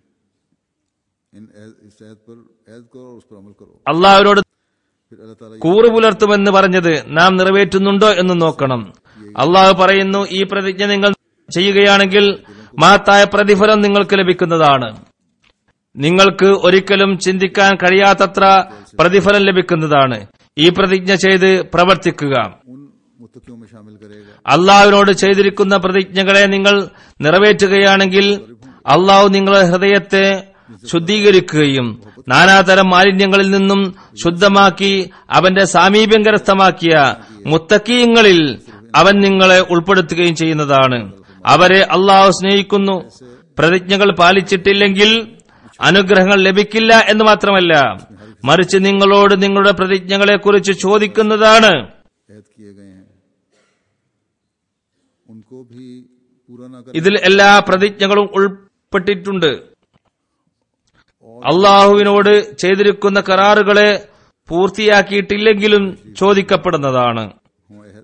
इन अहद- इस अहद पर अहद करो और उस पर अमल करो അള്ളാഹുവിനോട് फिर अल्लाह ताला കൂറ് പുലർത്തുമെന്ന് പറഞ്ഞത് നാം നിറവേറ്റുന്നുണ്ടോ എന്ന് നോക്കണം അള്ളാഹു പറയുന്നു ഈ പ്രതിജ്ഞ നിങ്ങൾ ചെയ്യുകയാണെങ്കിൽ മഹത്തായ പ്രതിഫലം നിങ്ങൾക്ക് ലഭിക്കുന്നതാണ് നിങ്ങൾക്ക് ഒരിക്കലും ചിന്തിക്കാൻ കഴിയാത്തത്ര പ്രതിഫലം ലഭിക്കുന്നതാണ് ഈ പ്രതിജ്ഞ ചെയ്ത് പ്രവർത്തിക്കുക उन मुतकियों में शामिल करेगा അള്ളാഹുവിനോട് ചെയ്തിരിക്കുന്ന പ്രതിജ്ഞകളെ നിങ്ങൾ നിറവേറ്റുകയാണെങ്കിൽ അള്ളാഹു നിങ്ങളുടെ ഹൃദയത്തെ ശുദ്ധീകരിക്കുകയും നാനാതരം മാലിന്യങ്ങളിൽ നിന്നും ശുദ്ധമാക്കി അവന്റെ സാമീപ്യം കരസ്ഥമാക്കിയ മുത്തക്കീയങ്ങളിൽ അവൻ നിങ്ങളെ ഉൾപ്പെടുത്തുകയും ചെയ്യുന്നതാണ് അവരെ അള്ളാഹു സ്നേഹിക്കുന്നു പ്രതിജ്ഞകൾ പാലിച്ചിട്ടില്ലെങ്കിൽ അനുഗ്രഹങ്ങൾ ലഭിക്കില്ല എന്ന് മാത്രമല്ല മറിച്ച് നിങ്ങളോട് നിങ്ങളുടെ പ്രതിജ്ഞകളെക്കുറിച്ച് ചോദിക്കുന്നതാണ് अहद किए गए हैं उनको भी पूरा ना कर ഇതിൽ എല്ലാ പ്രതിജ്ഞകളും ഉൾപ്പെട്ടിട്ടുണ്ട് അള്ളാഹുവിനോട് ചെയ്തിരിക്കുന്ന കരാറുകളെ പൂർത്തിയാക്കിയിട്ടില്ലെങ്കിലും ചോദിക്കപ്പെടുന്നതാണ് हो अहद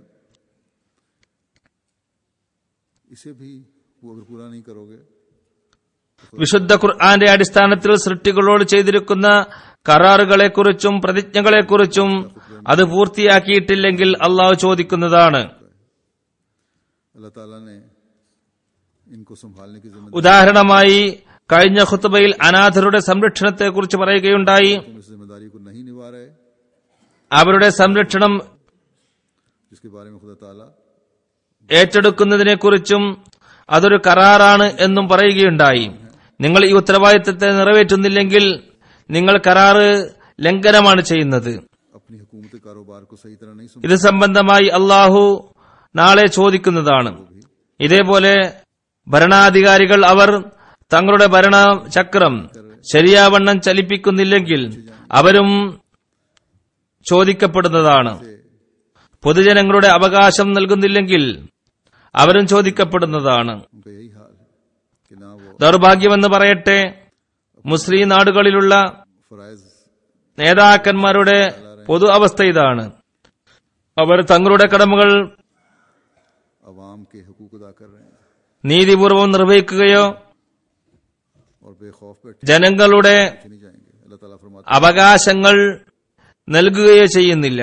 इसे भी वो अगर पूरा नहीं करोगे വിശുദ്ധ ഖുർആന്റെ അടിസ്ഥാനത്തിൽ സൃഷ്ടികളോട് ചെയ്തിരിക്കുന്ന കരാറുകളെക്കുറിച്ചും പ്രതിജ്ഞകളെക്കുറിച്ചും അത് പൂർത്തിയാക്കിയിട്ടില്ലെങ്കിൽ അള്ളാഹു ചോദിക്കുന്നതാണ് अल्लाह ताला ने इनको संभालने की जिम्मेदारी ഉദാഹരണമായി കഴിഞ്ഞ ഖുത്തുബയിൽ അനാഥരുടെ സംരക്ഷണത്തെക്കുറിച്ച് പറയുകയുണ്ടായി तुम इस जिम्मेदारी को नहीं निभा रहे അവരുടെ സംരക്ഷണം जिसके बारे में खुदा ताला ഏറ്റെടുക്കുന്നതിനെക്കുറിച്ചും അതൊരു കരാറാണ് എന്നും പറയുകയുണ്ടായി നിങ്ങൾ ഈ ഉത്തരവാദിത്തത്തെ നിറവേറ്റുന്നില്ലെങ്കിൽ നിങ്ങൾ കരാറ് ലംഘനമാണ് ചെയ്യുന്നത് अपनी हुकूमत कारोबार को सही तरह नहीं सुन ഇത് സംബന്ധമായി അള്ളാഹു നാളെ ചോദിക്കുന്നതാണ് ഇതേപോലെ ഭരണാധികാരികൾ അവർ തങ്ങളുടെ ഭരണചക്രം ശരിയാവണ്ണം ചലിപ്പിക്കുന്നില്ലെങ്കിൽ അവരും ചോദിക്കപ്പെടുന്നതാണ് പൊതുജനങ്ങളുടെ അവകാശം നൽകുന്നില്ലെങ്കിൽ അവരും ചോദിക്കപ്പെടുന്നതാണ് उनका यही हाल है कि ना वो ദൗർഭാഗ്യമെന്ന് പറയട്ടെ മുസ്ലിം നാടുകളിലുള്ള फराइज നേതാക്കന്മാരുടെ പൊതു അവസ്ഥ ഇതാണ് അവർ തങ്ങളുടെ കടമകൾ अवाम के हकूक अदा कर रहे हैं നീതിപൂർവം നിർവഹിക്കുകയോ और बेखौफ बैठे ജനങ്ങളുടെ नहीं जाएंगे अल्लाह ताला फरमाते അവകാശങ്ങൾ നൽകുകയോ ചെയ്യുന്നില്ല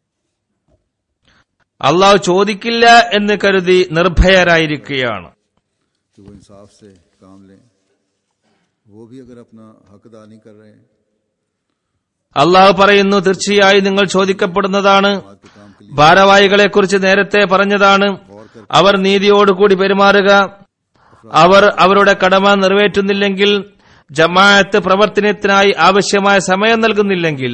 അള്ളാഹു ചോദിക്കില്ല എന്ന് കരുതി നിർഭയരായിരിക്കുകയാണ് हैं कि वो इंसाफ से काम लें वो भी अगर अपना हक अदा नहीं कर रहे हैं അള്ളാഹു പറയുന്നു തീർച്ചയായും നിങ്ങൾ ചോദിക്കപ്പെടുന്നതാണ് आज के काम के लिए ഭാരവാഹികളെ കുറിച്ച് നേരത്തെ പറഞ്ഞതാണ് അവർ നീതിയോടുകൂടി പെരുമാറുക അവർ അവരുടെ കടമ നിറവേറ്റുന്നില്ലെങ്കിൽ ജമാഅത്ത് പ്രവർത്തനത്തിനായി ആവശ്യമായ സമയം നൽകുന്നില്ലെങ്കിൽ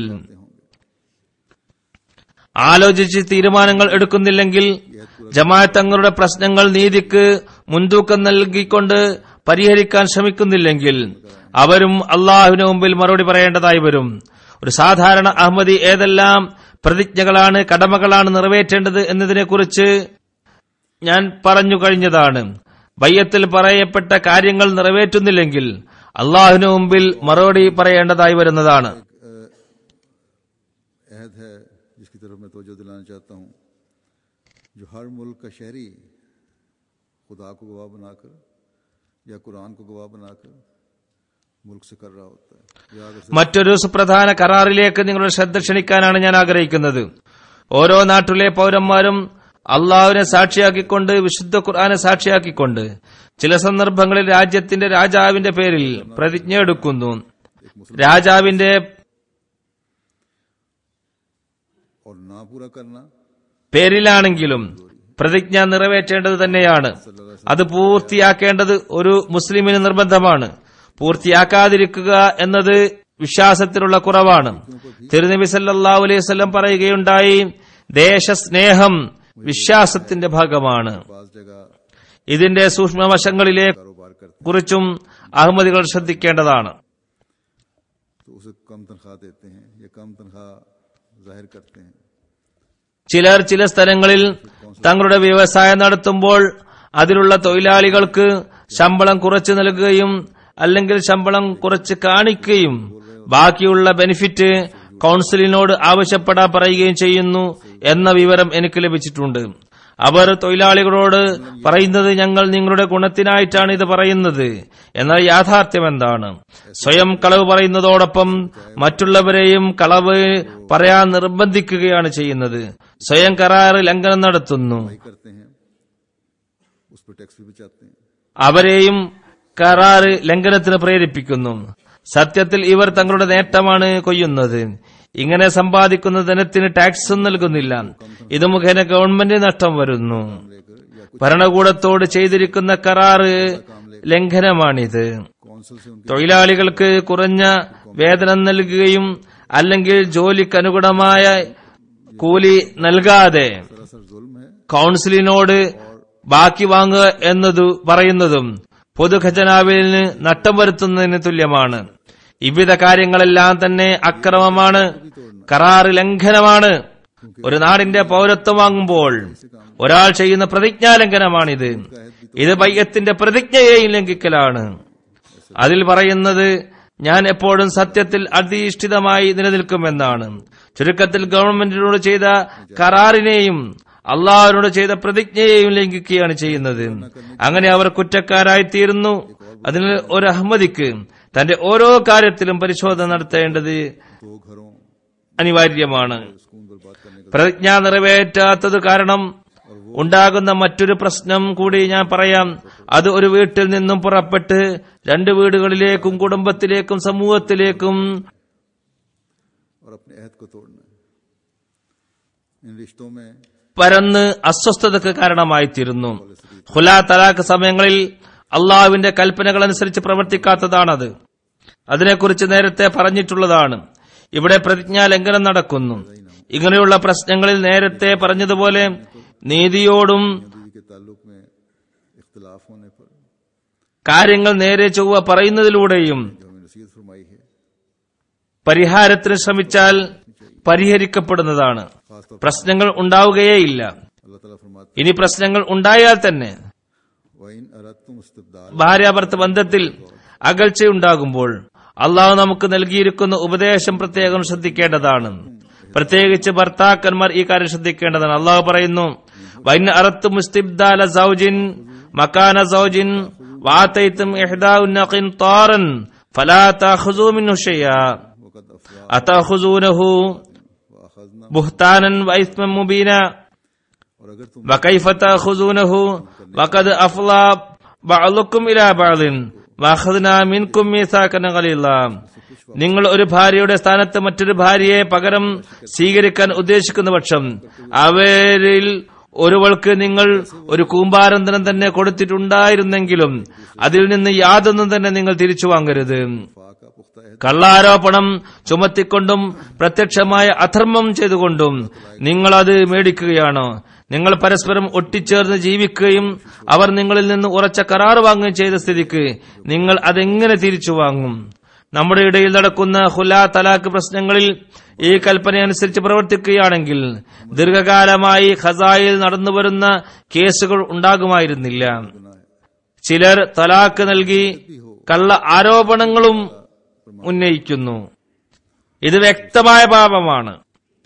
ആലോചിച്ച് തീരുമാനങ്ങൾ എടുക്കുന്നില്ലെങ്കിൽ ജമാഅത്ത് തങ്ങളുടെ പ്രശ്നങ്ങൾ നീതിക്ക് മുൻതൂക്കം നൽകിക്കൊണ്ട് പരിഹരിക്കാൻ ശ്രമിക്കുന്നില്ലെങ്കിൽ അവരും അള്ളാഹുവിന് മുമ്പിൽ മറുപടി പറയേണ്ടതായി വരും ഒരു സാധാരണ അഹമ്മദി ഏതെല്ലാം പ്രതിജ്ഞകളാണ് കടമകളാണ് നിറവേറ്റേണ്ടത് എന്നതിനെക്കുറിച്ച് ഞാൻ പറഞ്ഞു കഴിഞ്ഞതാണ് ബയ്യത്തിൽ പറയപ്പെട്ട കാര്യങ്ങൾ നിറവേറ്റുന്നില്ലെങ്കിൽ അള്ളാഹുവിന് മുമ്പിൽ മറുപടി പറയേണ്ടതായി വരുന്നതാണ് अहद है जिसकी तरफ मैं तवज्जो दिलाना चाहता हूँ जो हर मुल्क का शहरी खुदा को गवाह बनाकर या कुरान को गवाह बनाकर मुल्क से कर रहा होता है या अगर മറ്റൊരു സുപ്രധാന കരാറിലേക്ക് നിങ്ങളുടെ ശ്രദ്ധ ക്ഷണിക്കാനാണ് ഞാൻ ആഗ്രഹിക്കുന്നത് ഓരോ നാട്ടിലെ പൗരന്മാരും അള്ളാഹുവിനെ സാക്ഷിയാക്കിക്കൊണ്ട് വിശുദ്ധ ഖുർആനെ സാക്ഷിയാക്കിക്കൊണ്ട് ചില സന്ദർഭങ്ങളിൽ രാജ്യത്തിന്റെ രാജാവിന്റെ പേരിൽ പ്രതിജ്ഞ എടുക്കുന്നു രാജാവിന്റെ और ना पूरा करना പേരിലാണെങ്കിലും പ്രതിജ്ഞ നിറവേറ്റേണ്ടത് തന്നെയാണ് അത് പൂർത്തിയാക്കേണ്ടത് ഒരു മുസ്ലിമിന് നിർബന്ധമാണ് പൂർത്തിയാക്കാതിരിക്കുക എന്നത് വിശ്വാസത്തിലുള്ള കുറവാണ് തിരുനബി സല്ലല്ലാഹു അലൈഹി വസല്ലം പറയുകയുണ്ടായി ദേശസ്നേഹം വിശ്വാസത്തിന്റെ ഭാഗമാണ് बाज जगह ഇതിന്റെ സൂക്ഷ്മവശങ്ങളിലെ कारोबार करते കുറിച്ചും അഹമ്മദികൾ ശ്രദ്ധിക്കേണ്ടതാണ് हैं तो उसे कम तनख्वाह देते हैं या कम तनख्वाह जाहिर करते हैं ചിലർ ചില സ്ഥലങ്ങളിൽ തങ്ങളുടെ വ്യവസായം നടത്തുമ്പോൾ അതിലുള്ള തൊഴിലാളികൾക്ക് ശമ്പളം കുറച്ചു നൽകുകയും അല്ലെങ്കിൽ ശമ്പളം കുറച്ച് കാണിക്കുകയും ബാക്കിയുള്ള ബെനിഫിറ്റ് കൌൺസിലിനോട് ആവശ്യപ്പെടാൻ പറയുകയും ചെയ്യുന്നു എന്ന വിവരം എനിക്ക് ലഭിച്ചിട്ടുണ്ട് അവർ തൊഴിലാളികളോട് പറയുന്നത് ഞങ്ങൾ നിങ്ങളുടെ ഗുണത്തിനായിട്ടാണ് ഇത് പറയുന്നത് എന്നാൽ യാഥാർത്ഥ്യം എന്താണ് സ്വയം കളവ് പറയുന്നതോടൊപ്പം മറ്റുള്ളവരെയും കളവ് പറയാൻ നിർബന്ധിക്കുകയാണ് ചെയ്യുന്നത് സ്വയം കരാറ് ലംഘനം നടത്തുന്നു वही करते हैं उस पर टैक्स भी बचाते हैं അവരെയും കരാറ് ലംഘനത്തിന് പ്രേരിപ്പിക്കുന്നു സത്യത്തിൽ ഇവർ തങ്ങളുടെ നേട്ടമാണ് കൊയ്യുന്നത് ഇങ്ങനെ സമ്പാദിക്കുന്ന ധനത്തിന് ടാക്സും നൽകുന്നില്ല ഇത് മുഖേന ഗവൺമെന്റ് നഷ്ടം വരുന്നു ഭരണകൂടത്തോട് ചെയ്തിരിക്കുന്ന കരാറ് ലംഘനമാണിത് कौंसिल से उनके തൊഴിലാളികൾക്ക് കുറഞ്ഞ വേതനം നൽകുകയും അല്ലെങ്കിൽ ജോലിക്ക് അനുഗുണമായ കൂലി നൽകാതെ सरासर जुल्म है കൌൺസിലിനോട് ബാക്കി വാങ്ങുക എന്നത് പറയുന്നതും പൊതുഖജനാവിന് നഷ്ടം വരുത്തുന്നതിന് തുല്യമാണ് വിവിധ കാര്യങ്ങളെല്ലാം തന്നെ അക്രമമാണ് കരാറ് ലംഘനമാണ് ഒരു നാടിന്റെ പൗരത്വം വാങ്ങുമ്പോൾ ഒരാൾ ചെയ്യുന്ന പ്രതിജ്ഞാലംഘനമാണിത് ഇത് ബയ്യത്തിന്റെ പ്രതിജ്ഞയെയും ലംഘിക്കലാണ് അതിൽ പറയുന്നത് ഞാൻ എപ്പോഴും സത്യത്തിൽ അധിഷ്ഠിതമായി നിലനിൽക്കുമെന്നാണ് ചുരുക്കത്തിൽ ഗവൺമെന്റിനോട് ചെയ്ത കരാറിനെയും അള്ളാഹുവിനോട് ചെയ്ത പ്രതിജ്ഞയെയും ലംഘിക്കുകയാണ് ചെയ്യുന്നത് അങ്ങനെ അവർ കുറ്റക്കാരായി തീരുന്നു അതിന് ഒരു അഹമ്മദിക്ക് തന്റെ ഓരോ കാര്യത്തിലും പരിശോധന നടത്തേണ്ടത് दो घरों അനിവാര്യമാണ് सुकून बर्बाद करने का പ്രതിജ്ഞ നിറവേറ്റാത്തത് കാരണം ഉണ്ടാകുന്ന മറ്റൊരു പ്രശ്നം കൂടി ഞാൻ പറയാം അത് ഒരു വീട്ടിൽ നിന്നും പുറപ്പെട്ട് രണ്ട് വീടുകളിലേക്കും കുടുംബത്തിലേക്കും സമൂഹത്തിലേക്കും और अपने अहद को तोड़ना है इन रिश्तों में പരന്ന് അസ്വസ്ഥതക്ക് കാരണമായിത്തീരുന്നു ഹുലാ തലാഖ് സമയങ്ങളിൽ അള്ളാഹുവിന്റെ കൽപ്പനകൾ അനുസരിച്ച് പ്രവർത്തിക്കാത്തതാണത് അതിനെക്കുറിച്ച് നേരത്തെ പറഞ്ഞിട്ടുള്ളതാണ് ഇവിടെ പ്രതിജ്ഞാ ലംഘനം നടക്കുന്നു ഇങ്ങനെയുള്ള പ്രശ്നങ്ങളിൽ നേരത്തെ പറഞ്ഞതുപോലെ നീതിയോടും बीवी के ताल्लुक में इख्तलाफ होने पर കാര്യങ്ങൾ നേരെ ചൊവ്വ പറയുന്നതിലൂടെയും जो हमें नसीहत फरमाई है പരിഹാരത്തിന് ശ്രമിച്ചാൽ പരിഹരിക്കപ്പെടുന്നതാണ് खासतौर പ്രശ്നങ്ങൾ ഉണ്ടാവുകയേയില്ല अल्लाह ताला फरमाते ഇനി പ്രശ്നങ്ങൾ ഉണ്ടായാൽ തന്നെ वइन अरतुम इस्तबदाल ഭാര്യാഭർത്ത ബന്ധത്തിൽ അകൽച്ചയുണ്ടാകുമ്പോൾ അള്ളാഹു നമുക്ക് നൽകിയിരിക്കുന്ന ഉപദേശം പ്രത്യേകം ശ്രദ്ധിക്കേണ്ടതാണ് പ്രത്യേകിച്ച് ഭർത്താക്കന്മാർ ഈ കാര്യം ശ്രദ്ധിക്കേണ്ടതാണ് അള്ളാഹു പറയുന്നു വൈൻ അറത്ത് മുസ്തിബ്ദാല സൗജിൻ മക്കാന സൗജിൻ വാത്തൈത്തും ഇഹ്ദാഉന്ന ഖിൻതാറൻ ഫലാ തഖുസൂ മിൻഹു ഷൈആ वक़द अफरा അതഖുസൂനഹു वअखज़ना ബുഹ്താനൻ വൈസ്മൻ മുബീന और अगर तुम وكيف تأخذونه وقد أفضى بعضكم إلى بعض وأخذنا منكم ميثاقا غليظا നിങ്ങൾ ഒരു ഭാര്യയുടെ സ്ഥാനത്ത് മറ്റൊരു ഭാര്യയെ പകരം സ്വീകരിക്കാൻ ഉദ്ദേശിക്കുന്ന പക്ഷം അവരിൽ ഒരുവൾക്ക് നിങ്ങൾ ഒരു കൂമ്പാരന്തരം തന്നെ കൊടുത്തിട്ടുണ്ടായിരുന്നെങ്കിലും അതിൽ നിന്ന് യാതൊന്നും തന്നെ നിങ്ങൾ തിരിച്ചു വാങ്ങരുത് फाका पुख्ता है കള്ളാരോപണം ചുമത്തിക്കൊണ്ടും പ്രത്യക്ഷമായ അധർമ്മം ചെയ്തുകൊണ്ടും നിങ്ങൾ അത് മേടിക്കുകയാണോ നിങ്ങൾ പരസ്പരം ഒട്ടിച്ചേർന്ന് ജീവിക്കുകയും അവർ നിങ്ങളിൽ നിന്ന് ഉറച്ച കരാർ വാങ്ങുകയും ചെയ്ത സ്ഥിതിക്ക് നിങ്ങൾ അതെങ്ങനെ തിരിച്ചു വാങ്ങും നമ്മുടെ ഇടയിൽ നടക്കുന്ന ഹുലാ തലാഖ് പ്രശ്നങ്ങളിൽ ഈ കൽപ്പന അനുസരിച്ച് പ്രവർത്തിക്കുകയാണെങ്കിൽ ദീർഘകാലമായി ഖസായിൽ നടന്നുവരുന്ന കേസുകൾ ഉണ്ടാകുമായിരുന്നില്ല ചിലർ തലാക്ക് നൽകി കള്ള ആരോപണങ്ങളും ഉന്നയിക്കുന്നു ഇത് വ്യക്തമായ പാപമാണ്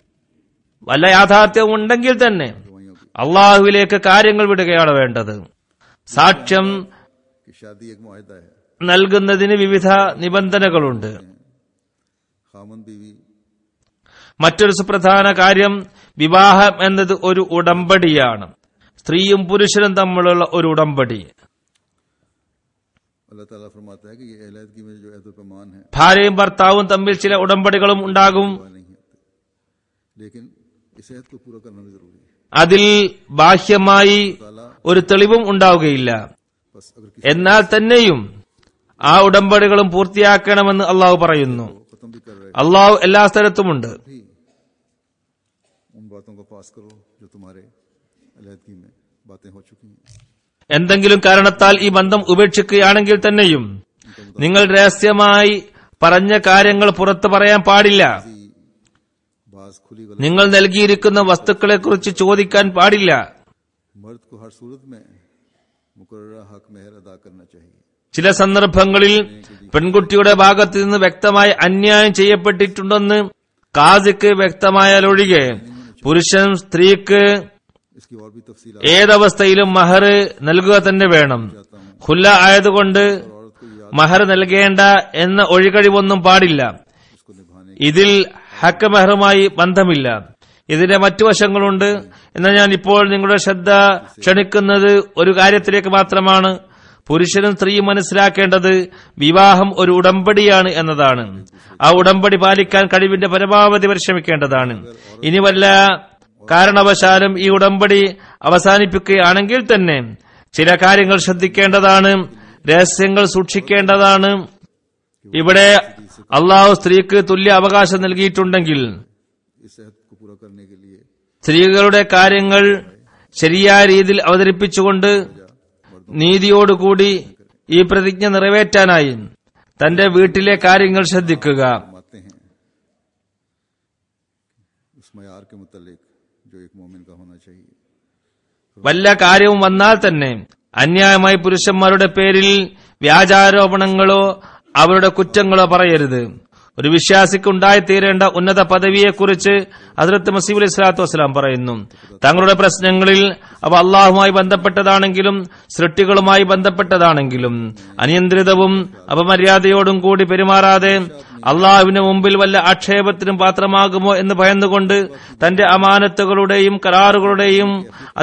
വല്ല യാഥാർത്ഥ്യവും ഉണ്ടെങ്കിൽ തന്നെ അള്ളാഹുവിലേക്ക് കാര്യങ്ങൾ വിടുകയാണ് വേണ്ടത് സാക്ഷ്യം कि शादी एक मुआहदा है നൽകുന്നതിന് വിവിധ നിബന്ധനകളുണ്ട് खामन बीवी മറ്റൊരു സുപ്രധാന കാര്യം വിവാഹം എന്നത് ഒരു ഉടമ്പടിയാണ് സ്ത്രീയും പുരുഷനും തമ്മിലുള്ള ഒരു ഉടമ്പടി अल्लाह ताला फरमाता है कि ये अहलदगी में जो अहद पैमान है ഭാര്യയും ഭർത്താവും തമ്മിൽ ചില ഉടമ്പടികളും ഉണ്ടാകും वह नहीं होते लेकिन इस अहद को पूरा करना भी जरूरी है അതിൽ ബാഹ്യമായി ഒരു തെളിവും ഉണ്ടാവുകയില്ല बस अगर किसी എന്നാൽ തന്നെയും ആ ഉടമ്പടികളും പൂർത്തിയാക്കണമെന്ന് അള്ളാഹു പറയുന്നു को खत्म भी कर रहे അള്ളാഹു എല്ലാ സ്ഥലത്തുമുണ്ട് भी उन बातों को पास करो जो तुम्हारे अहदगी में बातें हो चुकी हैं എന്തെങ്കിലും കാരണത്താൽ ഈ ബന്ധം ഉപേക്ഷിക്കുകയാണെങ്കിൽ തന്നെയും നിങ്ങൾ രഹസ്യമായി പറഞ്ഞ കാര്യങ്ങൾ പുറത്തു പറയാൻ പാടില്ല बाज खुली गलत നിങ്ങൾ നൽകിയിരിക്കുന്ന വസ്തുക്കളെക്കുറിച്ച് ചോദിക്കാൻ പാടില്ല मर्द को हर सूरत में मुकर्रा हक मेहर अदा करना चाहिए ചില സന്ദർഭങ്ങളിൽ പെൺകുട്ടിയുടെ ഭാഗത്ത് നിന്ന് വ്യക്തമായി അന്യായം ചെയ്യപ്പെട്ടിട്ടുണ്ടെന്ന് കാസിക്ക് വ്യക്തമായാലൊഴികെ പുരുഷൻ സ്ത്രീക്ക് इसकी और भी तफसील ഏതവസ്ഥയിലും മഹർ നൽകുക തന്നെ വേണം ഖുല്ല ആയതുകൊണ്ട് മഹർ നൽകേണ്ട എന്ന ഒഴികഴിവൊന്നും പാടില്ല उसको निभाने ഇതിൽ ഹക്ക് മെഹറുമായി ബന്ധമില്ല ഇതിന്റെ മറ്റു വശങ്ങളുണ്ട് എന്നാൽ ഞാൻ ഇപ്പോൾ നിങ്ങളുടെ ശ്രദ്ധ ക്ഷണിക്കുന്നത് ഒരു കാര്യത്തിലേക്ക് മാത്രമാണ് പുരുഷനും സ്ത്രീയും മനസ്സിലാക്കേണ്ടത് വിവാഹം ഒരു ഉടമ്പടിയാണ് എന്നതാണ് ആ ഉടമ്പടി പാലിക്കാൻ കഴിവിന്റെ പരമാവധി പരിശ്രമിക്കേണ്ടതാണ് ഇനി വല്ല കാരണവശാലും ഈ ഉടമ്പടി അവസാനിപ്പിക്കുകയാണെങ്കിൽ തന്നെ ചില കാര്യങ്ങൾ ശ്രദ്ധിക്കേണ്ടതാണ് രഹസ്യങ്ങൾ സൂക്ഷിക്കേണ്ടതാണ് ഇവിടെ അള്ളാഹു സ്ത്രീക്ക് തുല്യ അവകാശം നൽകിയിട്ടുണ്ടെങ്കിൽ इस अहद को पूरा करने के लिए സ്ത്രീകളുടെ കാര്യങ്ങൾ ശരിയായ രീതിയിൽ അവതരിപ്പിച്ചുകൊണ്ട് നീതിയോടുകൂടി ഈ പ്രതിജ്ഞ നിറവേറ്റാനായി തന്റെ വീട്ടിലെ കാര്യങ്ങൾ ശ്രദ്ധിക്കുക फरमाते हैं उस मैार के मुतलिक जो एक मोमिन का होना चाहिए വല്ല കാര്യവും വന്നാൽ തന്നെ അന്യായമായി പുരുഷന്മാരുടെ പേരിൽ വ്യാജാരോപണങ്ങളോ അവരുടെ കുറ്റങ്ങളോ പറയരുത് ഒരു വിശ്വാസിക്ക് ഉണ്ടായിത്തീരേണ്ട ഉന്നത പദവിയെക്കുറിച്ച് ഹസ്രത്ത് മസീബ് അലൈഹി സ്വലാത്തു വസ്സലാം പറയുന്നു തങ്ങളുടെ പ്രശ്നങ്ങളിൽ അവ അള്ളാഹുമായി ബന്ധപ്പെട്ടതാണെങ്കിലും സൃഷ്ടികളുമായി ബന്ധപ്പെട്ടതാണെങ്കിലും അനിയന്ത്രിതവും അപമര്യാദയോടും കൂടി പെരുമാറാതെ അള്ളാഹുവിന് മുമ്പിൽ വല്ല ആക്ഷേപത്തിനും പാത്രമാകുമോ എന്ന് ഭയന്നുകൊണ്ട് തന്റെ അമാനത്തുകളുടെയും കരാറുകളുടെയും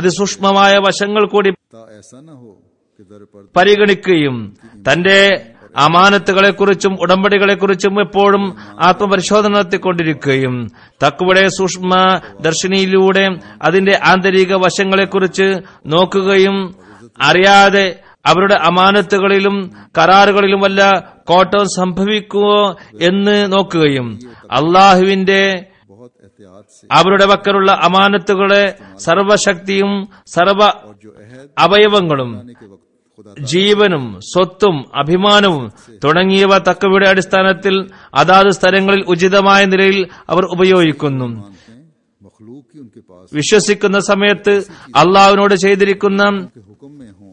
അതിസൂക്ഷ്മമായ വശങ്ങൾ കൂടി ता ऐसा न हो कि दर पर പരിഗണിക്കുകയും തന്റെ അമാനത്തുകളെക്കുറിച്ചും ഉടമ്പടികളെക്കുറിച്ചും എപ്പോഴും ആത്മപരിശോധന നടത്തിക്കൊണ്ടിരിക്കുകയും തക്കുവയുടെ സൂക്ഷ്മ ദർശിനിയിലൂടെ അതിന്റെ ആന്തരിക വശങ്ങളെക്കുറിച്ച് നോക്കുകയും അറിയാതെ അവരുടെ അമാനത്തുകളിലും കരാറുകളിലും വല്ല കോട്ടം സംഭവിക്കുമോ എന്ന് നോക്കുകയും അള്ളാഹുവിന്റെ बहुत एहतियात से അവരുടെ പക്കലുള്ള അമാനത്തുകളെ സർവശക്തിയും സർവ और जो अहद അവയവങ്ങളും आने के वक्त खुदा ജീവനും സ്വത്തും അഭിമാനവും തുടങ്ങിയവ തക്കവയുടെ അടിസ്ഥാനത്തിൽ അതാത് സ്ഥലങ്ങളിൽ ഉചിതമായ നിലയിൽ അവർ ഉപയോഗിക്കുന്നു मानते हैं मखलूक की उनके पास വിശ്വസിക്കുന്ന സമയത്ത് അള്ളാഹുവിനോട് ചെയ്തിരിക്കുന്ന के हुक्म में हों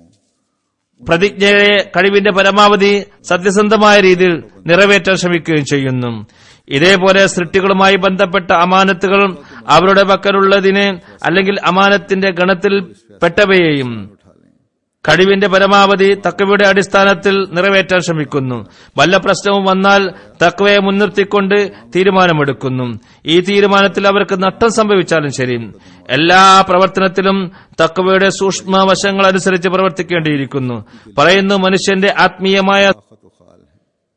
പ്രതിജ്ഞയെ കഴിവിന്റെ പരമാവധി സത്യസന്ധമായ രീതിയിൽ നിറവേറ്റാൻ ശ്രമിക്കുകയും ചെയ്യുന്നു ഇതേപോലെ സൃഷ്ടികളുമായി ബന്ധപ്പെട്ട അമാനത്തുകൾ അവരുടെ പക്കലുള്ളതിന് അല്ലെങ്കിൽ അമാനത്തിന്റെ ഗണത്തിൽ പെട്ടവയെയും കഴിവിന്റെ പരമാവധി തക്കവയുടെ അടിസ്ഥാനത്തിൽ നിറവേറ്റാൻ ശ്രമിക്കുന്നു വല്ല പ്രശ്നവും വന്നാൽ തക്കവയെ മുൻനിർത്തിക്കൊണ്ട് തീരുമാനമെടുക്കുന്നു ഈ തീരുമാനത്തിൽ അവർക്ക് നഷ്ടം സംഭവിച്ചാലും ശരി എല്ലാ പ്രവർത്തനത്തിലും തക്കവയുടെ സൂക്ഷ്മ വശങ്ങൾ അനുസരിച്ച് പ്രവർത്തിക്കേണ്ടിയിരിക്കുന്നു പറയുന്നു മനുഷ്യന്റെ ആത്മീയമായ खत खाल है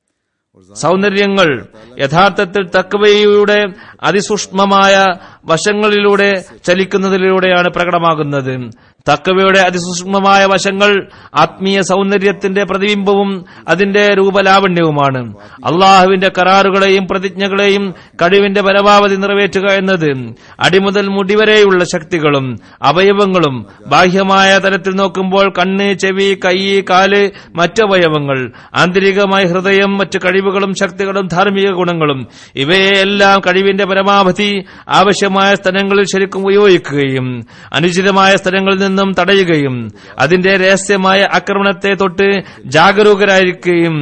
സൗന്ദര്യങ്ങൾ യഥാർത്ഥത്തിൽ തക്കവയുടെ അതിസൂക്ഷ്മമായ വശങ്ങളിലൂടെ ചലിക്കുന്നതിലൂടെയാണ് പ്രകടമാകുന്നത് തക്കവയുടെ അതിസൂക്ഷ്മമായ വശങ്ങൾ ആത്മീയ സൗന്ദര്യത്തിന്റെ പ്രതിബിംബവും അതിന്റെ രൂപലാവണ്യവുമാണ് അള്ളാഹുവിന്റെ കരാറുകളെയും പ്രതിജ്ഞകളെയും കഴിവിന്റെ പരമാവധി നിറവേറ്റുക എന്നത് അടിമുതൽ മുടിവരെയുള്ള ശക്തികളും അവയവങ്ങളും ബാഹ്യമായ തലത്തിൽ നോക്കുമ്പോൾ കണ്ണ് ചെവി കൈ കാല് മറ്റവയവങ്ങൾ ആന്തരികമായ ഹൃദയം മറ്റു കഴിവുകളും ശക്തികളും ധാർമ്മിക ഗുണങ്ങളും ഇവയെല്ലാം കഴിവിന്റെ പരമാവധി ആവശ്യമായ സ്ഥലങ്ങളിൽ ശരിക്കും ഉപയോഗിക്കുകയും അനുചിതമായ സ്ഥലങ്ങളിൽ നിന്നും തടയുകയും അതിന്റെ രഹസ്യമായ ആക്രമണത്തെ തൊട്ട് ജാഗരൂകരായിരിക്കുകയും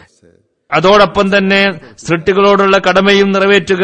അതോടൊപ്പം തന്നെ സൃഷ്ടികളോടുള്ള കടമയും നിറവേറ്റുക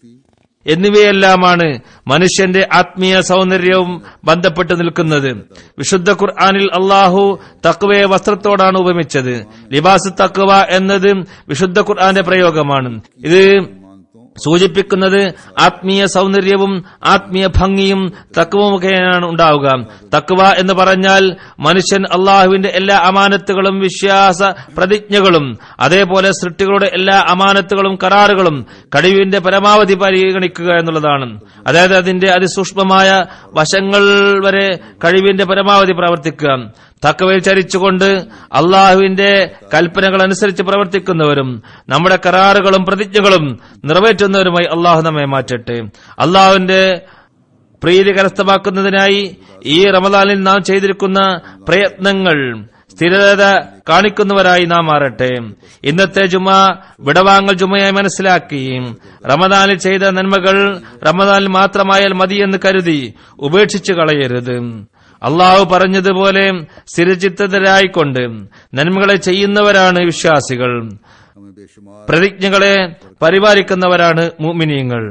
എന്നിവയെല്ലാമാണ് മനുഷ്യന്റെ ആത്മീയ സൗന്ദര്യവും ബന്ധപ്പെട്ട് നിൽക്കുന്നത് വിശുദ്ധ ഖുർആാനിൽ അള്ളാഹു തക്വയെ വസ്ത്രത്തോടാണ് ഉപമിച്ചത് ലിബാസ് തക്വ എന്നത് വിശുദ്ധ ഖുർആന്റെ പ്രയോഗമാണ് ഇത് സൂചിപ്പിക്കുന്നത് ആത്മീയ സൗന്ദര്യവും ആത്മീയ ഭംഗിയും തക്വ മുഖേനയാണ് ഉണ്ടാവുക തക്വ എന്ന് പറഞ്ഞാൽ മനുഷ്യൻ അള്ളാഹുവിന്റെ എല്ലാ അമാനത്തുകളും വിശ്വാസ പ്രതിജ്ഞകളും അതേപോലെ സൃഷ്ടികളുടെ എല്ലാ അമാനത്തുകളും കരാറുകളും കഴിവിന്റെ പരമാവധി പരിഗണിക്കുക എന്നുള്ളതാണ് അതായത് അതിന്റെ അതിസൂക്ഷ്മമായ വശങ്ങൾ വരെ കഴിവിന്റെ പരമാവധി പ്രവർത്തിക്കുക തക്കവയിൽ ചരിച്ചുകൊണ്ട് അള്ളാഹുവിന്റെ കൽപ്പനകൾ അനുസരിച്ച് പ്രവർത്തിക്കുന്നവരും നമ്മുടെ കരാറുകളും പ്രതിജ്ഞകളും നിറവേറ്റുന്നവരുമായി അള്ളാഹു നമ്മെ മാറ്റട്ടെ അള്ളാഹുവിന്റെ പ്രീതി കരസ്ഥമാക്കുന്നതിനായി ഈ റമദാനിൽ നാം ചെയ്തിരിക്കുന്ന പ്രയത്നങ്ങൾ സ്ഥിരത കാണിക്കുന്നവരായി നാം മാറട്ടെ ഇന്നത്തെ ജുമ വിടവാങ്ങൽ ജുമയായി മനസ്സിലാക്കി റമദാനിൽ ചെയ്ത നന്മകൾ റമദാനിൽ മാത്രമായാൽ മതിയെന്ന് കരുതി ഉപേക്ഷിച്ചു കളയരുത് അള്ളാഹു പറഞ്ഞതുപോലെ സ്ഥിരചിത്തരായിക്കൊണ്ട് നന്മകളെ ചെയ്യുന്നവരാണ് വിശ്വാസികൾ हमें बेशुमार പ്രതിജ്ഞകളെ പരിപാലിക്കുന്നവരാണ് മുഅ്മിനീങ്ങൾ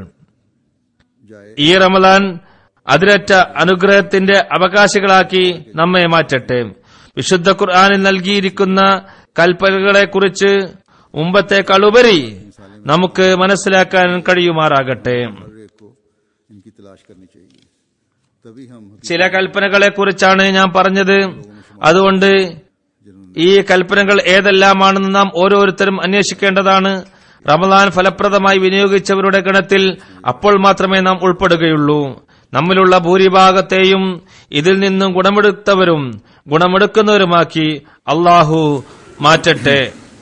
जाए ഈ റമദാൻ അതിരറ്റ അനുഗ്രഹത്തിന്റെ അവകാശികളാക്കി നമ്മെ മാറ്റട്ടെ വിശുദ്ധ ഖുർആാനിൽ നൽകിയിരിക്കുന്ന കൽപ്പനകളെക്കുറിച്ച് മുമ്പത്തേക്കാൾ ഉപരി നമുക്ക് മനസ്സിലാക്കാൻ കഴിയുമാറാകട്ടെ हर एक को इनकी तलाश करनी चाहिए तभी हम ചില കൽപ്പനകളെക്കുറിച്ചാണ് ഞാൻ പറഞ്ഞത് അതുകൊണ്ട് ഈ കൽപ്പനകൾ ഏതെല്ലാമാണെന്ന് നാം ഓരോരുത്തരും അന്വേഷിക്കേണ്ടതാണ് റമദാൻ ഫലപ്രദമായി വിനിയോഗിച്ചവരുടെ ഗണത്തിൽ അപ്പോൾ മാത്രമേ നാം ഉൾപ്പെടുകയുള്ളൂ നമ്മിലുള്ള ഭൂരിഭാഗത്തെയും ഇതിൽ നിന്നും ഗുണമെടുത്തവരും ഗുണമെടുക്കുന്നവരുമാക്കി അള്ളാഹു മാറ്റട്ടെ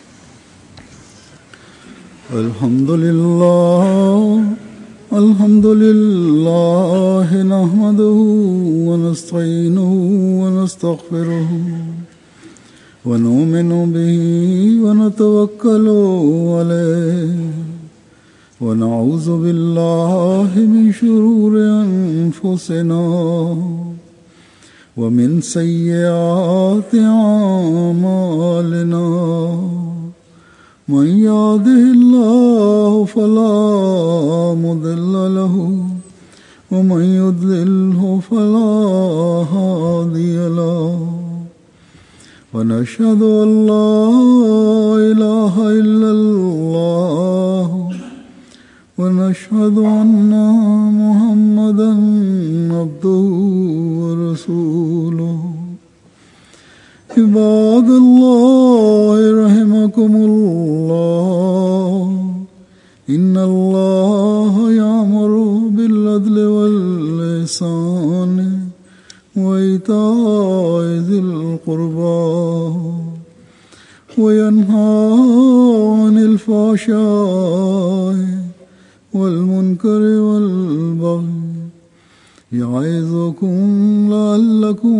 الحمد لله الحمد لله نحمده ونستعينه ونستغفره ونؤمن به ونتوكل عليه ونعوذ بالله من شرور أنفسنا ومن سيئات أعمالنا من يهده الله فلا مضل له ومن يضلله فلا هادي له ونشهد أن لا إله إلا الله ونشهد أن محمدا عبده ورسوله عباد الله رحمكم الله إن الله يأمر بالعدل واللسان وإيتاء ذي القربى وينهى عن الفحشاء والمنكر والبغي يعظكم لعلكم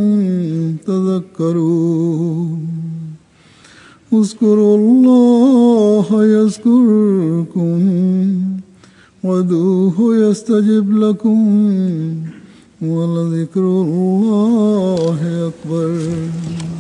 تذكرون اذكروا الله يذكركم ودوه يستجب لكم ولذكر الله أكبر